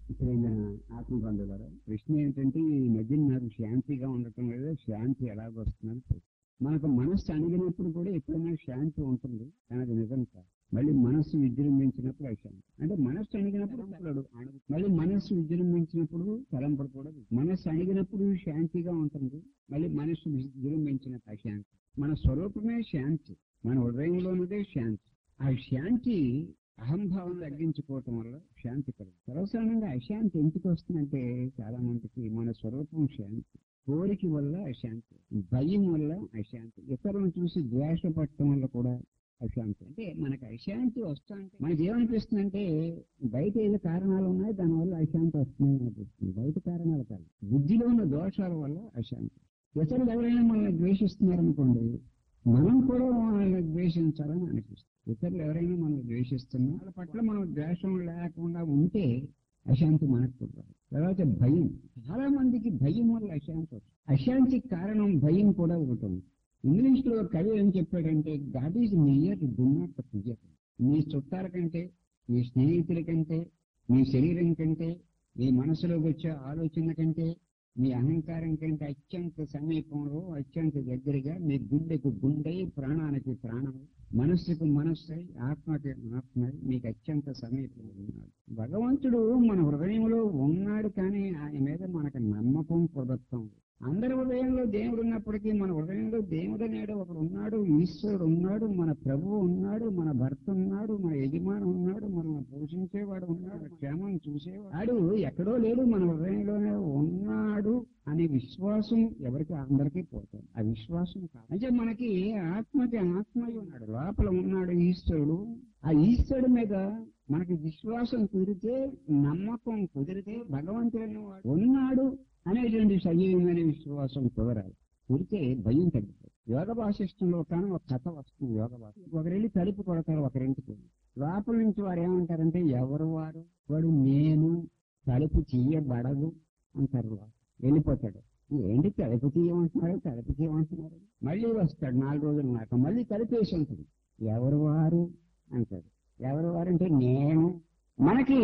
ఇప్పుడైనా ఆత్మబంధువులారా ప్రశ్న ఏంటంటే ఈ మధ్య నాకు శాంతిగా ఉండటం లేదు శాంతి ఎలాగొస్తుందని మనకు మనస్సు అణిగినప్పుడు కూడా ఎప్పుడైనా శాంతి ఉంటుంది కానీ అది నిజం కాదు మళ్ళీ మనస్సు విజృంభించినప్పుడు అశాంతి అంటే మనస్సు అణిగినప్పుడు తలంపులు అణుగు మళ్ళీ మనస్సు విజృంభించినప్పుడు తలంపులు కూడా మనస్సు అణిగినప్పుడు శాంతిగా ఉంటుంది మళ్ళీ మనస్సు విజృంభించినప్పుడు అశాంతి మన స్వరూపమే శాంతి మన హృదయంలోనిదే శాంతి ఆ శాంతి అహంభావం తగ్గించుకోవటం వల్ల శాంతి కలుగుతుంది సర్వసాధారణంగా అశాంతి ఎందుకు వస్తుందంటే చాలా మందికి మన స్వరూపం శాంతి కోరిక వల్ల అశాంతి భయం వల్ల అశాంతి ఇతరులను చూసి ద్వేషపడటం వల్ల కూడా అశాంతి అంటే మనకి అశాంతి వస్తుంటే మనకి ఏమనిపిస్తుందంటే బయట ఏదో కారణాలు ఉన్నాయి దానివల్ల అశాంతి వస్తుందని అనిపిస్తుంది బయట కారణాలు కాదు బుద్ధిలో ఉన్న దోషాల వల్ల అశాంతి ఇతరులు ఎవరైనా మనల్ని ద్వేషిస్తున్నారనుకోండి మనం కూడా వాళ్ళని ద్వేషించాలని అనిపిస్తుంది ఇతరులు ఎవరైనా మనం ద్వేషిస్తున్నా వాళ్ళ పట్ల మనం ద్వేషం లేకుండా ఉంటే అశాంతి మనకు కూడా రాదు. తర్వాత భయం చాలా మందికి భయం వల్ల అశాంతి వస్తుంది అశాంతికి కారణం భయం కూడా ఒకటి ఉంది ఇంగ్లీష్ లో కవి ఏం చెప్పాడంటే God is near do not fear మీ చుట్టాల కంటే మీ స్నేహితుల కంటే మీ శరీరం కంటే మీ మనసులోకి వచ్చే ఆలోచన కంటే మీ అహంకారం కంటే అత్యంత సమీపంలో అత్యంత దగ్గరగా మీ గుండెకు గుండె ప్రాణానికి ప్రాణం మనస్సుకు మనస్సై ఆత్మకి ఆత్మ మీకు అత్యంత సమీపంలో ఉన్నాడు భగవంతుడు మన హృదయంలో ఉన్నాడు కానీ ఆయన మీద మనకు నమ్మకం కుదరత్వం అందరి హృదయంలో దేవుడు ఉన్నప్పటికీ మన హృదయంలో దేవుడు అనేడు ఒకడు ఉన్నాడు ఈశ్వరుడు ఉన్నాడు మన ప్రభువు ఉన్నాడు మన భర్త ఉన్నాడు మన యజమాని ఉన్నాడు మనల్ని పోషించేవాడు ఉన్నాడు క్షేమం చూసేవాడు ఎక్కడో లేడు మన హృదయంలోనే ఉన్నాడు అనే విశ్వాసం ఎవరికి అందరికీ పోతుంది ఆ విశ్వాసం కాదు అంటే మనకి ఆత్మకి ఆత్మయ్య ఉన్నాడు లోపల ఉన్నాడు ఈశ్వరుడు ఆ ఈశ్వరుడు మీద మనకి విశ్వాసం కుదిరితే నమ్మకం కుదిరితే భగవంతుడు అనేవాడు ఉన్నాడు అనేటువంటి సజీవమైన విశ్వాసం కుదరాలి కుదిరితే భయం తగ్గుతుంది యోగ భాషిష్టంలో కానీ ఒక కథ వస్తుంది యోగ భాష ఒకరెళ్ళి తలుపు కొడతారు ఒకరింటికి లోపల నుంచి వారు ఏమంటారంటే ఎవరు వారు వాడు నేను తలుపు తీయబడదు అంటారు వారు వెళ్ళిపోతాడు ఏంటి తలుపు తీయమంటున్నారు తలుపు తీయమంటున్నారు మళ్ళీ వస్తాడు నాలుగు రోజులు నాకు మళ్ళీ తలుపేసి ఉంటుంది ఎవరు వారు అంటాడు ఎవరు వారు అంటే నేను మనకి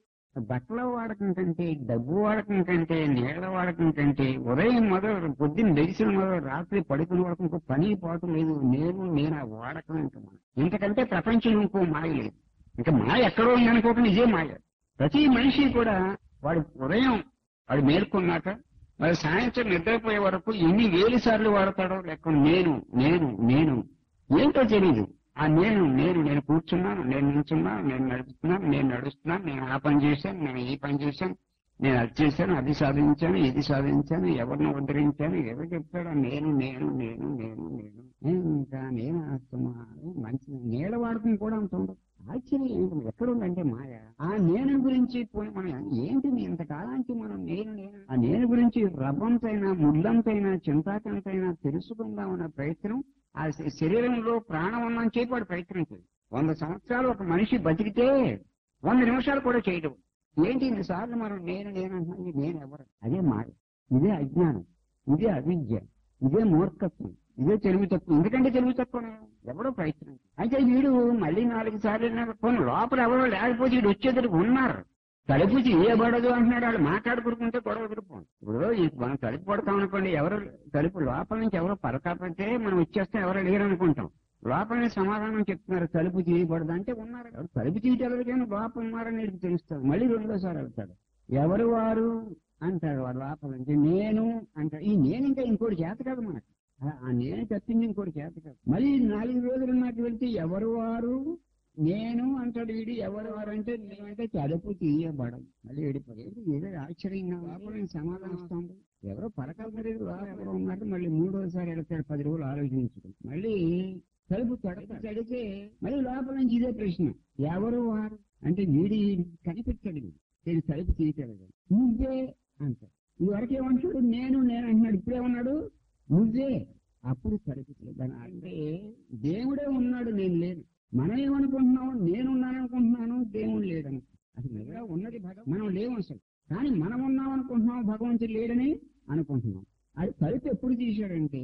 బట్టల వాడకం కంటే డబ్బు వాడకం కంటే నీళ్ళ వాడకం కంటే ఉదయం మొదలు పొద్దున్న లెగిసిన మొదలు రాత్రి పడుకునే వరకు ఇంకో పని పాటు లేదు నేను నేను ఆ వాడకం ఇంకా మనం ఇంతకంటే ప్రపంచం ఇంకో మాయ లేదు ఇంకా మాయ ఎక్కడో ఉందనుకోకుండా ఇదే మాయ ప్రతి మనిషి కూడా వాడు ఉదయం వాడు మేల్కొన్నాక మరి సాయంత్రం నిద్రపోయే వరకు ఎన్ని వేలు సార్లు వాడతాడో లెక్క నేను నేను నేను ఏంటో తెలియదు ఆ నేను నేను నేను కూర్చున్నాను నేను నిల్చున్నాను నేను నడుపుతున్నాను నేను నడుస్తున్నాను నేను ఆ పని చేశాను నేను ఈ పని చేశాను నేను అది చేశాను అది సాధించాను ఇది సాధించాను ఎవరిని ఉద్ధరించాను ఎవరు చెప్తాడు నేను నేను నేను నేను నేను నేను ఇంకా నేను ఆస్తున్నాను మంచి నీళ్ళ వాడకం కూడా అంత ఉండదు ఆశ్చర్యం ఏంటి ఎక్కడ ఉందంటే మాయ ఆ నేను గురించి పోయి మనం ఏంటి ఇంతకాలానికి మనం నేను నేను ఆ నేను గురించి రవ్వంతైనా ముళ్ళంతైనా చింతాకంతైనా తెలుసుకుందామన్న ప్రయత్నం ఆ శ- శరీరంలో ప్రాణం ఉందని చెప్పి వాడు ప్రయత్నించదు వంద సంవత్సరాలు ఒక మనిషి బతికితే వంద నిమిషాలు కూడా చేయడం ఏంటి ఇన్నిసార్లు మనం నేను నేను అంటున్నాను నేను ఎవరు అదే మాయ ఇదే అజ్ఞానం ఇదే అవిద్య ఇదే మూర్ఖత్వం ఇదే తెలుగు తక్కువ ఎందుకంటే తెలుగు తక్కువ ఎవడో ప్రయత్నం అయితే వీడు మళ్ళీ నాలుగు సార్లు పోనీ లోపల ఎవరో లేకపోతే వీడు వచ్చేద్దరు ఉన్నారు తలుపు తీయబడదు అంటున్నాడు వాళ్ళు మాట్లాడుకుంటే గొడవ ఎదురుపోండి ఇప్పుడు ఈ మనం తలుపు పడతాం అనుకోండి ఎవరు తలుపు లోపల నుంచి ఎవరో పరకాపడితే మనం వచ్చేస్తే ఎవరో లేరు అనుకుంటాం లోపల నుంచి సమాధానం చెప్తున్నారు తలుపు తీయబడదు అంటే ఉన్నారు ఎవరు తలుపు తీయటం ఎవరికైనా లోపల ఉన్నారని వీడికి తెలుస్తుంది మళ్ళీ రెండోసారి వెళ్తాడు ఎవరు వారు అంటాడు వాడు లోపల నుంచి నేను అంటాడు ఈ నేను ఇంకా ఇంకోటి చేత కాదు మనకు ఆ- ఆ నేను తప్పింది ఇంకోటి చేత కాదు మళ్ళీ నాలుగు రోజులు నాకు వెళ్తే ఎవరు వారు నేను అంటాడు వీడు ఎవరు వారు అంటే నేనంటే తలుపు తీయబడదు మళ్ళీ వెళ్ళిపోయాడు ఏదో ఆశ్చర్యంగా లోపల నుంచి సమాధానం వస్తుంది ఎవరో పరకల్పరి ఎవరో ఉన్నారు మళ్ళీ మూడోసారి వెళ్తాడు పది రోజులు ఆలోచించుకుని మళ్ళీ తలుపు తడప తడితే మళ్ళీ లోపల నుంచి ఇదే ప్రశ్న ఎవరు వారు అంటే వీడి కనిపించడు వీడు. వీడు తలుపు తీయగలడు నువ్వే అంటాడు ఇదివరకు ఏమంటాడు నేను నేను అంటున్నాడు ఇప్పుడేమన్నాడు నువ్వే అప్పుడు తలుపు తీయగలను అంటే దేవుడే ఉన్నాడు నేను లేను మనం ఏమనుకుంటున్నాం నేనున్నాను అనుకుంటున్నాను దేవుడు లేడని అసలు నిజంగా ఉన్నది భగ మనం లేవు అసలు కానీ మనం ఉన్నాం అనుకుంటున్నాం భగవంతుడు లేడని అనుకుంటున్నాం అది తలుపు ఎప్పుడు తీశాడంటే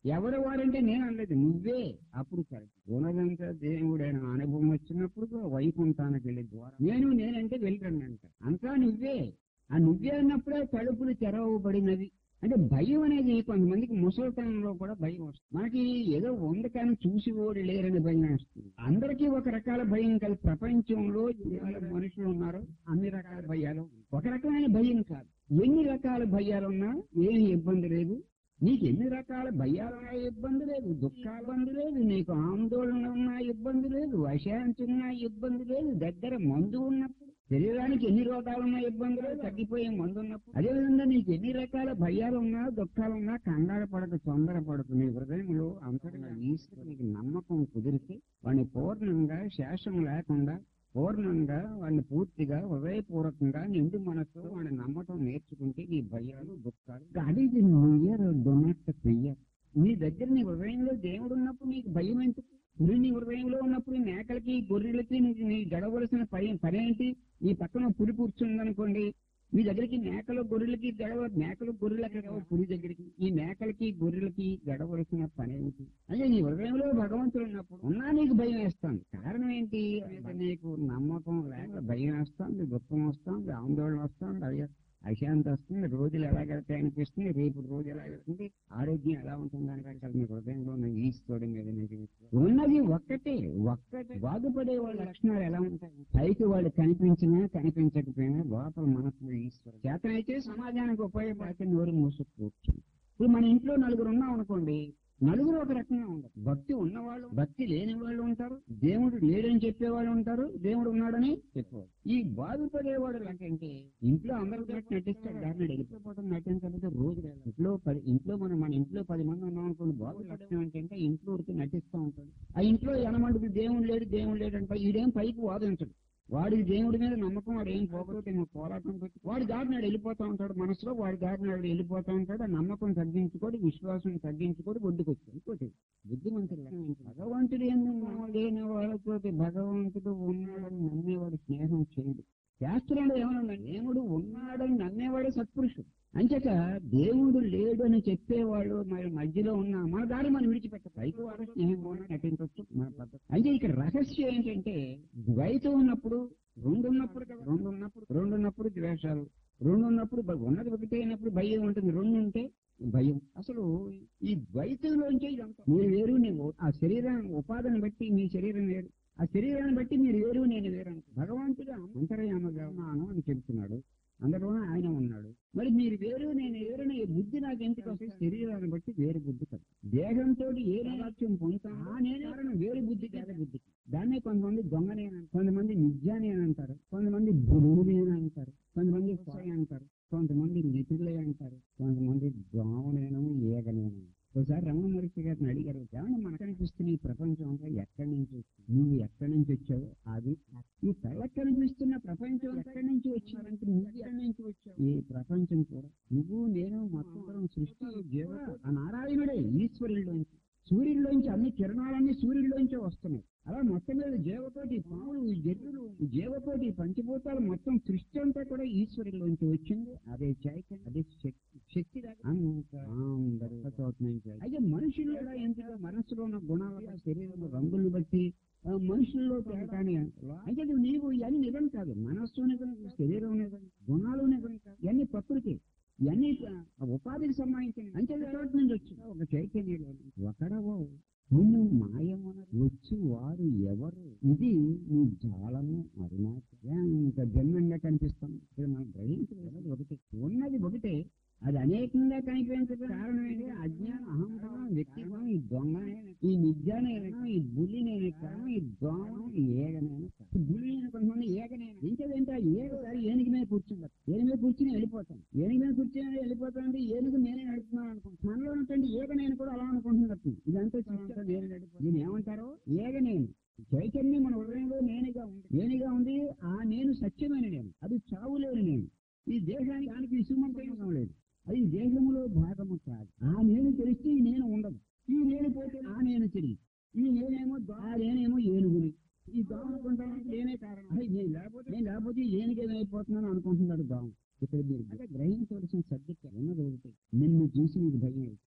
ఎవరు వారంటే నేను అనలేదు నువ్వే అప్పుడు కరెక్ట్ ఉన్నదంతా దేవుడైన అనుభవం వచ్చినప్పుడు వైకుంఠానికి వెళ్ళే ద్వారా నేను నేనంటే వెళ్ళండి అంట అంతా నువ్వే ఆ నువ్వే అన్నప్పుడే తలుపులు తెరవబడినవి అంటే భయం అనేది కొంతమందికి ముసలితనంలో కూడా భయం వస్తుంది మనకి ఏదో ఉంది కానీ చూసి ఓడి లేరని భయం వస్తుంది అందరికీ ఒక రకాల భయం కాదు ప్రపంచంలో ఎన్ని రకాల మనుషులు ఉన్నారో అన్ని రకాల భయాలు ఉన్నాయి. ఒక రకమైన భయం కాదు ఎన్ని రకాల భయాలున్నా ఏమి ఇబ్బంది లేదు నీకు ఎన్ని రకాల భయాలున్నా ఇబ్బంది లేదు దుఃఖాలు ఇబ్బంది లేదు నీకు ఆందోళన ఉన్నా ఇబ్బంది లేదు అశాంతి ఉన్నా ఇబ్బంది లేదు దగ్గర మందు ఉన్నప్పుడు శరీరానికి ఎన్ని రోగాలున్నా ఇబ్బంది లేదు తగ్గిపోయే మందు ఉన్నప్పుడు అదేవిధంగా నీకు ఎన్ని రకాల భయాలు ఉన్నా దుఃఖాలు ఉన్నా కంగారు పడక తొందర పడకు నీ హృదయంలో అంతటా ఈశ్వరునికి నమ్మకం కుదిరితే వాడిని పూర్ణంగా శేషం లేకుండా పూర్ణంగా వాడిని పూర్తిగా హృదయపూర్వకంగా నిండు మనసు వాడిని నమ్మటం నేర్చుకుంటే నీ భయాలు దుఃఖాలు అది ఇయర్ డొనట్ క్లియర్ నీ దగ్గర నీ హృదయంలో దేవుడు ఉన్నప్పుడు నీకు భయం ఎందుకు పులి నీ హృదయంలో ఉన్నప్పుడు మేకలకి గొర్రెలకి నీకు నీ గడవలసిన పని పని ఏంటి ఈ పక్కన పులి కూర్చుందనుకోండి మీ దగ్గరికి మేకలు గొర్రెలకి గడవ మేకలు గొర్రెలకి గడవ పులి దగ్గరికి ఈ మేకలకి గొర్రెలకి గడవలసిన పని ఏంటి అదే నీ హృదయంలో భగవంతుడు ఉన్నప్పుడు ఉన్నా నీకు భయం వేస్తాను కారణం ఏంటి అంటే నీకు నమ్మకం లేక భయం వేస్తుంది దుఃఖం వస్తుంది ఆందోళన వస్తుంది అయ్యో అశాంతి వస్తుంది రోజులు ఎలా గడితే అనిపిస్తుంది రేపు రోజు ఎలా వెళ్తుంది ఆరోగ్యం ఎలా ఉంటుంది అని అసలు మీ హృదయంలో ఉన్న ఈశ్వరుడి మీద నీకు విశ్వాసం. ఉన్నది ఒక్కటే ఒక్కటే బాధపడే వాళ్ళ లక్షణాలు ఎలా ఉంటాయి పైకి వాళ్ళు కనిపించినా కనిపించకపోయినా లోపల మనసులో ఈశ్వరుడు చేతనైతే సమాజానికి ఉపయోగపడితే నోరు మూసుకు ఇప్పుడు మన ఇంట్లో నలుగురు ఉన్నాం అనుకోండి నలుగురు ఒక రకంగా ఉండరు భక్తి ఉన్నవాళ్ళు భక్తి లేని వాళ్ళు ఉంటారు దేవుడు లేడని చెప్పేవాళ్ళు ఉంటారు దేవుడు ఉన్నాడని చెప్పేవాడు ఈ బాధపడేవాడు అంటే ఇంట్లో అందరూ కలిసి నటిస్తాడు దాన్ని వెళ్ళిపోవడం నటించకపోతే రోజు లేదు. ఇంట్లో పది ఇంట్లో మనం మన ఇంట్లో పది మంది ఉన్నాం అనుకోండి బాధపడడం అంటే ఇంట్లో ఉడికి నటిస్తూ ఉంటాడు ఆ ఇంట్లో ఎనమంటికి దేవుడు లేడు దేవుడు లేడు అంటే ఈడేం పైకి వాదించడు వాడి దేవుడి మీద నమ్మకం వాడు ఏం పోగొట్టి పోరాటం పెట్టి వాడి దారి నాడు వెళ్ళిపోతా ఉంటాడు మనసులో వాడి దారి నాడు వెళ్ళిపోతా ఉంటాడు ఆ నమ్మకం తగ్గించుకోడు విశ్వాసం తగ్గించుకోడు ఒడ్డుకొచ్చాడు ఇంకోటి బుద్ధిమంతుడు లక్షణం ఏంటి? భగవంతుడు ఎందుకు లేని వాళ్ళతో భగవంతుడు ఉన్నాడని నమ్మేవాడు స్నేహం చేయడు శాస్త్రంలో ఏమనుందండి దేవుడు ఉన్నాడని నమ్మేవాడే సత్పురుషుడు అంచేత దేవుడు లేడు అని చెప్పేవాడు మరి మధ్యలో ఉన్న మన దారి మనం విడిచిపెట్ట పైకి వాడు స్నేహంగా నటించవచ్చు మన పద్ధతి అంటే ఇక్కడ రహస్యం ఏంటంటే ద్వైతం ఉన్నప్పుడు రెండు ఉన్నప్పుడు కదా రెండు ఉన్నప్పుడు రెండు ఉన్నప్పుడు ద్వేషాలు రెండు ఉన్నప్పుడు భ- ఉన్నది ఒకటే అయినప్పుడు భయం ఉంటుంది రెండు ఉంటే భయం అసలు ఈ ద్వైతంలోంచే ఇదంతా మీరు వేరు నేను ఆ శరీరం ఉపాధిని బట్టి మీ శరీరం వేరు ఆ శరీరాన్ని బట్టి మీరు వేరు నేను వేరు అంట భగవంతుడు అంతర్యామగా ఉన్నాను అని చెప్తున్నాడు అందులోనే ఆయన ఉన్నాడు మరి మీరు వేరు నేను వేరుని బుద్ధి నాకు ఎందుకు వస్తే శరీరాన్ని బట్టి వేరు బుద్ధి కదా దేహంతో ఏ రాజ్యం పొందుతాను ఆ నేనే కారణం వేరు బుద్ధి కాదు బుద్ధికి దాన్నే కొంతమంది దొంగనే అని అంటారు. కొంతమంది నిజాని అని అంటారు కొంతమంది గురువుని అని అంటారు కొంతమంది సాయి అంటారు కొంతమంది నిపుణులే అంటారు కొంతమంది దోమనేను ఏగనేను ఒకసారి రమణ మహర్షి గారిని అడిగారు ఏమన్నా మనకు కనిపిస్తున్న ఈ ప్రపంచంలో ఎక్కడి నుంచి వచ్చింది నువ్వు ఎక్కడి నుంచి వచ్చావు అది ఈ కళ్ళకి కనిపిస్తున్న ప్రపంచం ఎక్కడి నుంచి వచ్చిందంటే నువ్వు ఎక్కడి నుంచి వచ్చావు ఈ ప్రపంచం కూడా నువ్వు నేను మొత్తం సృష్టి జీవ ఆ నారాయణుడే ఈశ్వరుల్లోంచి సూర్యుల్లోంచి అన్ని కిరణాలన్నీ సూర్యుల్లోంచే వస్తున్నాయి అలా మొత్తం మీద జీవకోటి పాములు జర్రులు జీవకోటి పంచభూతాలు మొత్తం సృష్టి అంతా కూడా ఈశ్వరుల్లోంచి వచ్చింది అదే చైతన్యం అదే శక్తి శక్తి దాకా అంత అందరూ ఒక చోట నుంచి అయితే మనుషులు కూడా ఎందుకు మనసులో ఉన్న గుణాల శరీరంలో రంగులు బట్టి ఆ, మనుషుల్లో కానీ అయితే ఇది నీవు ఇవన్నీ నిజం కాదు మనస్సు నిజం శరీరం నిజం గుణాలు నిజం కాదు ఇవన్నీ ప్రకృతి ఇవన్నీ ఆ ఉపాధికి సంబంధించిన అంటే చోటు నుంచి వచ్చి ఒక చైతన్యంలో ఒకడవో నిన్ను మాయమున వచ్చి వారు ఎవరు ఇది నీ జాలము అరుణాచలం ఇంకా జన్మంగా కనిపిస్తాం ఇక్కడ మనం గ్రహించలేదు ఒకటి ఉన్నది ఒకటే అది అనేకంగా కనిపించడం కారణం ఏంటి అజ్ఞానం అహంభావం వ్యక్తిత్వం ఈ దొంగనే ఈ నిజానైనా ఈ బుల్లినైన కారణం ఈ దొంగ ఈ ఏగనైనా కారణం. ఈ బుల్లినైన కొంతమంది ఏగనైనా ఇంకేదంటే ఆ ఏగసారి ఏనుగు మీద కూర్చుంటారు ఏనుగు మీద కూర్చుని వెళ్ళిపోతాం ఏనుగు మీద కూర్చుని వెళ్ళిపోతాం అంటే ఏనుగు నేనే నడుపుతున్నాను అనుకుంటాను మనలో ఉన్నటువంటి ఏగ నేను కూడా అలా అనుకుంటున్నట్టు ఇదంతా చూస్తే నేను నడిపి దీని ఏమంటారు ఏగ నేను చైతన్యం మన హృదయంలో నేనుగా ఉంది నేనుగా ఉంది ఆ నేను సత్యమైన నేను అది చావులేని నేను ఈ దేశానికి దానికి విసుమంతం లేదు అది దేహములో భాగము కాదు ఆ నేను తెలిస్తే ఈ నేను ఉండదు ఈ నేను పోతే ఆ నేను తెలియదు ఈ నేనేమో దో- ఆ నేనేమో ఏనుగుని ఈ దోమ అనుకుంటాను నేనే కారణం అరే నేను లేకపోతే నేను లేకపోతే ఏనుగేమైపోతున్నాను అనుకుంటున్నాడు దోమ ఇక్కడ మీరు అంటే గ్రహించవలసిన సబ్జెక్ట్ ఉన్నది ఒకటి నిన్ను చూసి నీకు భయం వేస్తుంది.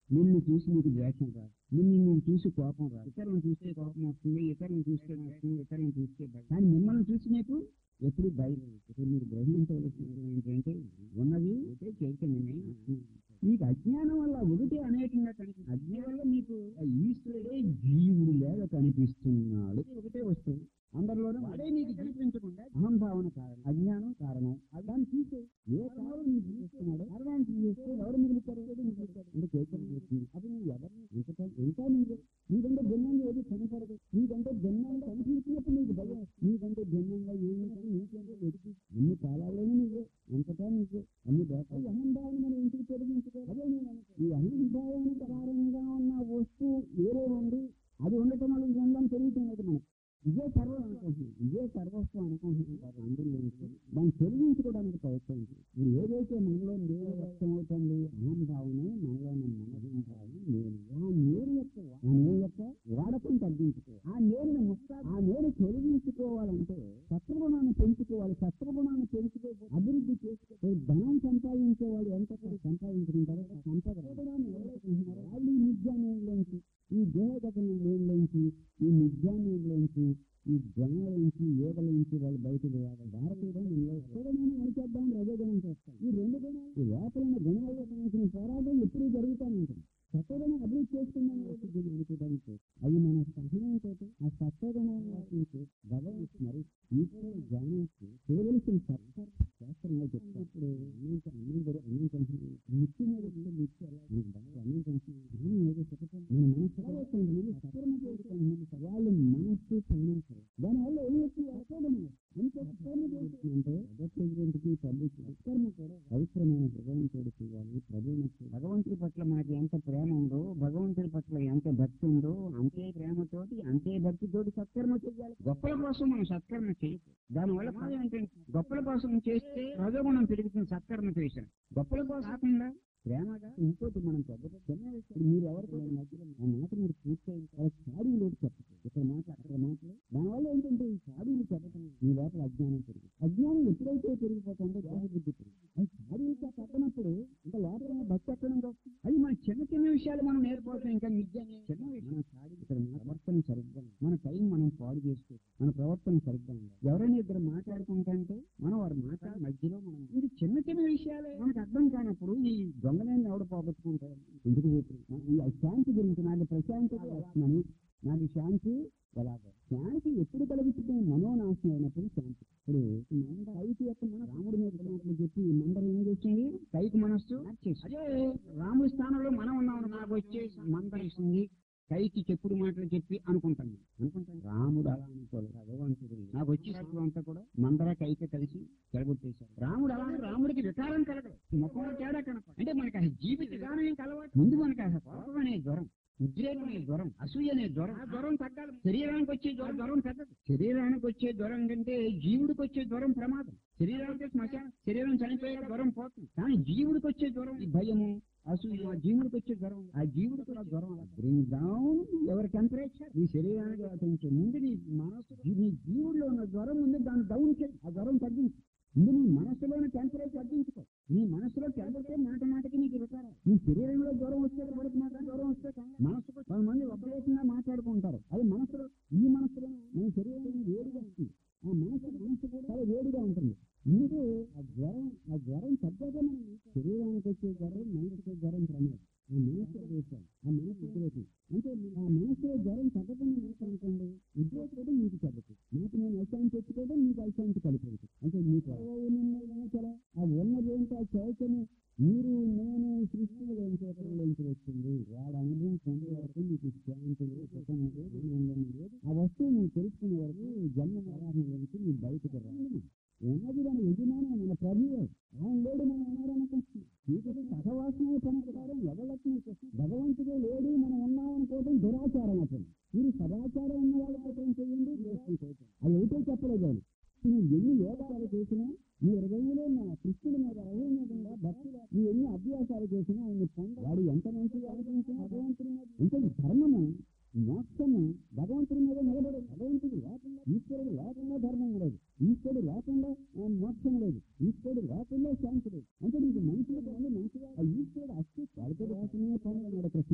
నిన్ను చూసి నీకు ద్వేషం రాదు నిన్ను నువ్వు చూసి కోపం రాదు ఇతరులను చూస్తే కోపం వస్తుంది ఇతరులను చూస్తే వస్తుంది ఇతరులను చూస్తే భయం కానీ మిమ్మల్ని చూసి నీకు ఎప్పుడు భయం లేదు. ఇప్పుడు మీరు గ్రహించవలసింది ఏంటంటే ఉన్నది ఒకే చైతన్యమే మీకు అజ్ఞానం వల్ల ఒకటే అనేకంగా కనిపిస్తుంది అజ్ఞానం వల్ల మీకు ఆ ఈశ్వరుడే జీవుడు లేక కనిపిస్తున్నాడు ఇది ఒకటే వస్తువు అందరిలోనూ అదే నీకు కనిపించకుండా అహంభావన కారణం అజ్ఞానం కారణం అది దాన్ని చూసే ఏ కాలం నీకు చూస్తున్నాడో కారణాన్ని చూస్తే ఎవరు మిగులుతారు ఏదో మిగులుతారు అంటే చైతన్యం వచ్చింది అది నువ్వు ఎవరిని ఇంకా ఇంకా నీకు నీకంటే భిన్నంగా ఏది కనపడదు నీకంటే భిన్నంగా కనిపించినప్పుడు నీకు భయం నీకంటే భిన్నంగా ఏమి కానీ నీకంటే వెతికి అన్ని కాలాల్లోనూ నీకు అంతటా నీకు అన్ని దోషాలు ఈ అహంభావం మనం ఇంటికి తొలగించుకో అదే నేను అనుకో. ఈ అహంభావానికి కారణంగా ఉన్న వస్తువు వేరే ఉంది అది ఉండటం వల్ల ఇది ఉందని తెలియటం మనకు ఇదే సర్వం అనుకుంటున్నాం ఇదే సర్వస్వం అనుకుంటున్నారు అందరూ ఏంటి? దాన్ని తొలగించుకోవడానికి ప్రయత్నం చేయండి. మీరు ఏదైతే మనలో నేను వ్యక్తం అవుతుంది అహంభావనే మనలో మనోహంభావం నేను ఆ నేను యొక్క ఆ నేను యొక్క వాడకం తగ్గించుకో ఆ నేను ముక్క ఆ నేను తొలగించుకోవాలంటే సత్వగుణాన్ని పెంచుకోవాలి సత్వగుణాన్ని పెంచుకో అభివృద్ధి చేసుకో ధనం సంపాదించే వాళ్ళు ఎంత సంపాదించుకుంటారో ఆ సంపద సత్వగుణాన్ని ఎవరైతే వాళ్ళు ఈ నిత్యాన్నంలోంచి ఈ దేహగత నుంచి ఈ నిత్యాన్నంలోంచి ఈ జనాలోంచి ఏగలోంచి వాళ్ళు బయటకు రావాలి భారతీయుడు సత్వగుణాన్ని అణిచేద్దాం రజోగుణం చేస్తాం ఈ రెండు గుణాలు ఈ లోపలైన గుణాలకు సంబంధించిన పోరాటం ఎప్పుడూ జరుగుతూనే ఉంటుంది సత్వగుణం అభివృద్ధి చేసుకుందాం దీన్ని అనుకోవడానికి అది మన సహనంతో ఆ సత్వగుణాన్ని భగవంతు స్మరి ఈశ్వర జ్ఞానానికి చేయవలసిన సత్కారం శాస్త్రంలో చెప్తాప్పుడు అన్నం అన్నం కూడా అన్నం కొంచెం మిక్కి మీద ఉండే మిక్కి ఎలా మీకు బాగా అన్నం కొంచెం జ్ఞానం ఏదో చెప్పటం మన మనసు కొంతమంది సత్వరం చేసుకుంటున్నాం వాళ్ళు మనస్సు సహనం దానివల్ల ఏం వచ్చి అసలు ఎంత సత్కర్మ చేస్తుందంటే ప్రెసిడెంట్కి పబ్లిక్ సత్కర్మ కూడా పవిత్రమైన భగవంతుడు చేయాలి ప్రభువుని భగవంతుడి పట్ల మనకి ఎంత ప్రేమ ఉందో భగవంతుడి పట్ల ఎంత భక్తి ఉందో అంతే ప్రేమతోటి అంతే భక్తితోటి సత్కర్మ చేయాలి గొప్పల కోసం మనం సత్కర్మ చేయదు దానివల్ల ఫలం ఏంటంటే గొప్పల కోసం చేస్తే రజోగుణం పెరుగుతుంది సత్కర్మ చేశారు గొప్పల కోసం కాకుండా ప్రేమగా ఇంకోటి మనం పెద్ద చిన్న విషయం మీరు ఎవరు కూడా మధ్యలో ఆ మాట మీరు పూర్తయిన తర్వాత చాడీలు లోటు చెప్పచ్చు ఇక్కడ మాట అక్కడ మాటలు దానివల్ల ఏంటంటే ఈ చాడీలు చెప్పడం మీ లోపల అజ్ఞానం పెరుగుతుంది అజ్ఞానం ఎప్పుడైతే పెరిగిపోతుందో దేహబుద్ధి పెరుగుతుంది అది చాడీలు చెప్పనప్పుడు ఇంకా లోపల ఉన్న భక్తి ఎక్కడ నుంచి వస్తుంది అది మన చిన్న చిన్న విషయాలు మనం నేర్పోతాం ఇంకా నిజంగా చిన్న విషయం మన చాడీలు ఇక్కడ మన ప్రవర్తన సరిగ్గా ఉంది. మన టైం మనం పాడు చేసుకో మన ప్రవర్తన సరిగ్గా ఉంది ఎవరైనా ఇద్దరు మాట్లాడుకుంటుంటే మనం వారి మాట్లాడే మధ్యలో మనం ఇది చిన్న చిన్న విషయాలే మనకు అర్థం కానప్పుడు ఈ దొంగలేని ఎవడు పోగొట్టుకుంటారు ఎందుకు పోతుంది ఈ శాంతి గురించి నాకు ప్రశాంతత వస్తుందని నాకు శాంతి ఎలాగో శాంతి ఎప్పుడు కలిగించుకుని మనోనాశనం అయినప్పుడు శాంతి ఇప్పుడు ఈ మంద కైకి యొక్క మన రాముడి మీద ఉన్నట్లు చెప్పి ఈ మందరం ఏం చేసింది కైకి మనస్సు నచ్చేసి. అదే రాముడి స్థానంలో మనం ఉన్నాం నాకు వచ్చే మందరం ఇస్తుంది కైకి చెప్పుడు మాటలు చెప్పి అనుకుంటాను అనుకుంటాను రాముడు అలా అనుకోలేదు భగవంతుడు నాకు వచ్చి సత్వం అంతా కూడా మందర కైక కలిసి చెడగొట్టేశారు రాముడు అలా అని రాముడికి వికారం కలగదు ముఖంలో తేడా కనపడ అంటే మనకి ఆ జీవిత విధానం ఏం కలవాలి ముందు మనకి ఆ కోపం అనే జ్వరం ఉద్రేకం అనే జ్వరం అసూయ అనే జ్వరం ఆ జ్వరం తగ్గాలి శరీరానికి వచ్చే జ్వరం జ్వరం తగ్గదు శరీరానికి వచ్చే జ్వరం కంటే జీవుడికి వచ్చే జ్వరం ప్రమాదం శరీరానికి శ్మశానం శరీరం చనిపోయే జ్వరం పోతుంది కానీ జీవుడికి వచ్చే జ్వరం ఈ భయము అసూయ ఆ జీవుడికి వచ్చే జ్వరం ఆ జీవుడికి కూడా జ్వరం బ్రింగ్ డౌన్ ఎవరి టెంపరేచర్ నీ శరీరానికి అతనికి ముందు నీ మనసు నీ జీవుడిలో ఉన్న జ్వరం ఉంది దాన్ని డౌన్ చేయి ఆ జ్వరం తగ్గించు ముందు నీ మనసులోని టెంపరేచర్ తగ్గించుకో నీ మనసులో టెంపరేచర్ మాట మాటకి నీకు వికారం నీ శరీరంలో జ్వరం వచ్చే వాడికి మాట జ్వరం వస్తే మనసుకు కొంతమంది ఉపదేశంగా మాట్లాడుకుంటారు అది మనసులో ఈ మనసులో మన శరీరం వేడిగా వస్తుంది ఆ మనసు మనసు కూడా చాలా వేడిగా ఉంటుంది ముందు ఆ జ్వరం ఆ జ్వరం తగ్గగా మనం శరీరానికి వచ్చే జ్వరం మనసుకు వచ్చే జ్వరం ప్రమాదం ఆ మనసు ఉద్రేకం ఆ మనసు ఉద్రేకం అంటే ఆ మనసులో జ్వరం తగ్గకుండా మనసు అనుకోండి ఉద్రేకం మీకు తగ్గుతుంది నాకు నేను అశాంతి తెచ్చుకోవడం మీకు అశాంతి కలిపేది అంటే మీకు ఉన్నది ఆ ఉన్నది ఏంటో ఆ చైతన్యం మీరు నేను సృష్టిలోంచి ఎక్కడిలోంచి వచ్చింది వాడు అనుభవం పొందే వరకు మీకు శాంతి లేదు, సుఖం లేదు, ఆనందం లేదు ఆ వస్తువు నువ్వు తెలుసుకునే వరకు జన్మ మరణం నుంచి నువ్వు బయటకు రావాలి ఉన్నది దాని యజమాని మన ప్రభువే ఆయన లేడు మనం ఉన్నాడనుకుంటున్నాం వీటికి సహవాసమే పనికిరాడం ఎవరికి భగవంతుడే లేడు మనం ఉన్నామనుకోవడం దురాచారం అసలు మీరు సదాచారం ఉన్న వాళ్ళ కోసం చేయండి అది అయితే చెప్పలేదు ఆయన నువ్వు ఎన్ని యోగాలు చేసినా నీ హృదయంలో ఉన్న కృష్ణుడి మీద అహం మీద ఉన్న భక్తులు నువ్వు ఎన్ని అభ్యాసాలు చేసినా ఆయన పొంద వాడు ఎంత మంచిగా ఆలోచించినా భగవంతుడి మీద అంటే ఈ ధర్మము మోక్షము భగవంతుడి మీద నిలబడదు భగవంతుడు లేకుండా ఈశ్వరుడు లేకుండా ధర్మం లేదు ఈశ్వరుడు లేకుండా ఆ, మోక్షం లేదు ఈశ్వరుడు లేకుండా శాంతి లేదు అంటే నీకు మనుషులు కానీ మంచిగా ఆ ఈశ్వరుడు అస్తి వాళ్ళతో లేకుండా పనులు ఇక్కడ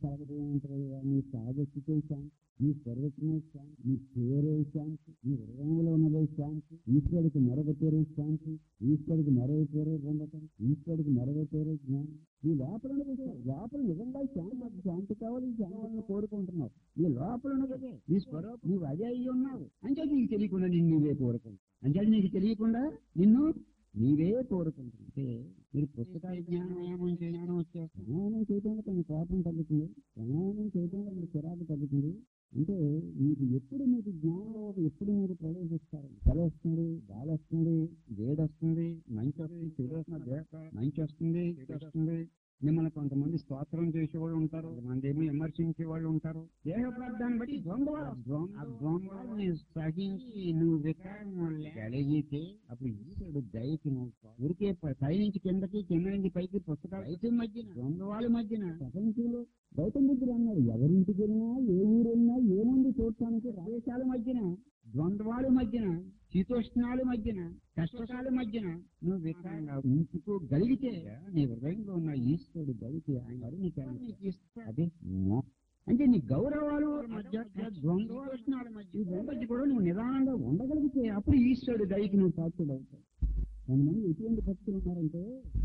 కలగడం ఉంటుంది నీ ప్రాజెక్టుకే శాంతి నీ స్వరూపమే శాంతి నీ పేరే శాంతి నీ హృదయంలో ఉన్నదే శాంతి ఈశ్వరుడికి మరొక పేరే శాంతి ఈశ్వరుడికి మరొక పేరే పొందటం ఈశ్వరుడికి మరొక పేరే జ్ఞానం నీ లోపల ఉన్నది లోపల నిజంగా శాంతి నాకు శాంతి కావాలి ఈ శాంతిని కోరుకుంటున్నావు నీ లోపల ఉన్నదే నీ స్వరూపం నువ్వు అదే అయ్యి ఉన్నావు అంటే నీకు తెలియకుండా నిన్ను నువ్వే కోరుకుంటావు అంటే నీకు తెలియకుండా నిన్ను నీవే కోరుకుంటుంటే మీరు పుస్తకాల జ్ఞానం జ్ఞానం వచ్చేస్తాం జ్ఞానం చేయడంలో కొంచెం కోపం తగ్గుతుంది జ్ఞానం చేయడంలో మీరు చిరాకు తగ్గుతుంది అంటే మీకు ఎప్పుడు మీకు జ్ఞానం ఎప్పుడు మీరు ప్రవేశిస్తారు చలి వస్తుంది గాలి వస్తుంది వేడి వస్తుంది మంచి వస్తుంది చెడు వస్తుంది మంచి వస్తుంది చెడు వస్తుంది మిమ్మల్ని కొంతమంది స్తోత్రం చేసేవాళ్ళు ఉంటారు కొంతమంది ఏమో విమర్శించే వాళ్ళు ఉంటారు దేహ ప్రార్థాన్ని బట్టి ద్వంద్వాలు ద్వం- ఆ ద్వంద్వాలని సహించి నువ్వు వికారం కలిగితే అప్పుడు ఈశ్వరుడు దయకి నువ్వు ఊరికే ప- పై నుంచి కిందకి కింద నుంచి పైకి పుస్తకాలు రైతు మధ్యన ద్వంద్వాల మధ్యన ప్రపంచంలో గౌతమ బుద్ధుడు అన్నాడు ఎవరింటికి వెళ్ళినా ఏ ఊరు వెళ్ళినా ఏముంది చూడటానికి ప్రదేశాల మధ్యన ద్వంద్వాల మధ్యన శీతోష్ణాల మధ్యన కష్టకాల మధ్యన నువ్వు వికారంగా ఉంచుకోగలిగితే నీ హృదయంలో ఉన్న ఈశ్వరుడు గలిగితే ఆయన అరుణిక నీకు ఇస్తాడు. అదే మోక్షం. అంటే నీ గౌరవాలు మధ్య ద్వంద్వాల మధ్య ఈ ద్వంద్వ మధ్య కూడా నువ్వు నిదానంగా ఉండగలిగితే అప్పుడు ఈశ్వరుడు దయకి నువ్వు సాక్షుడు అవుతావు కొంతమంది ఎటువంటి భక్తులు ఉన్నారంటే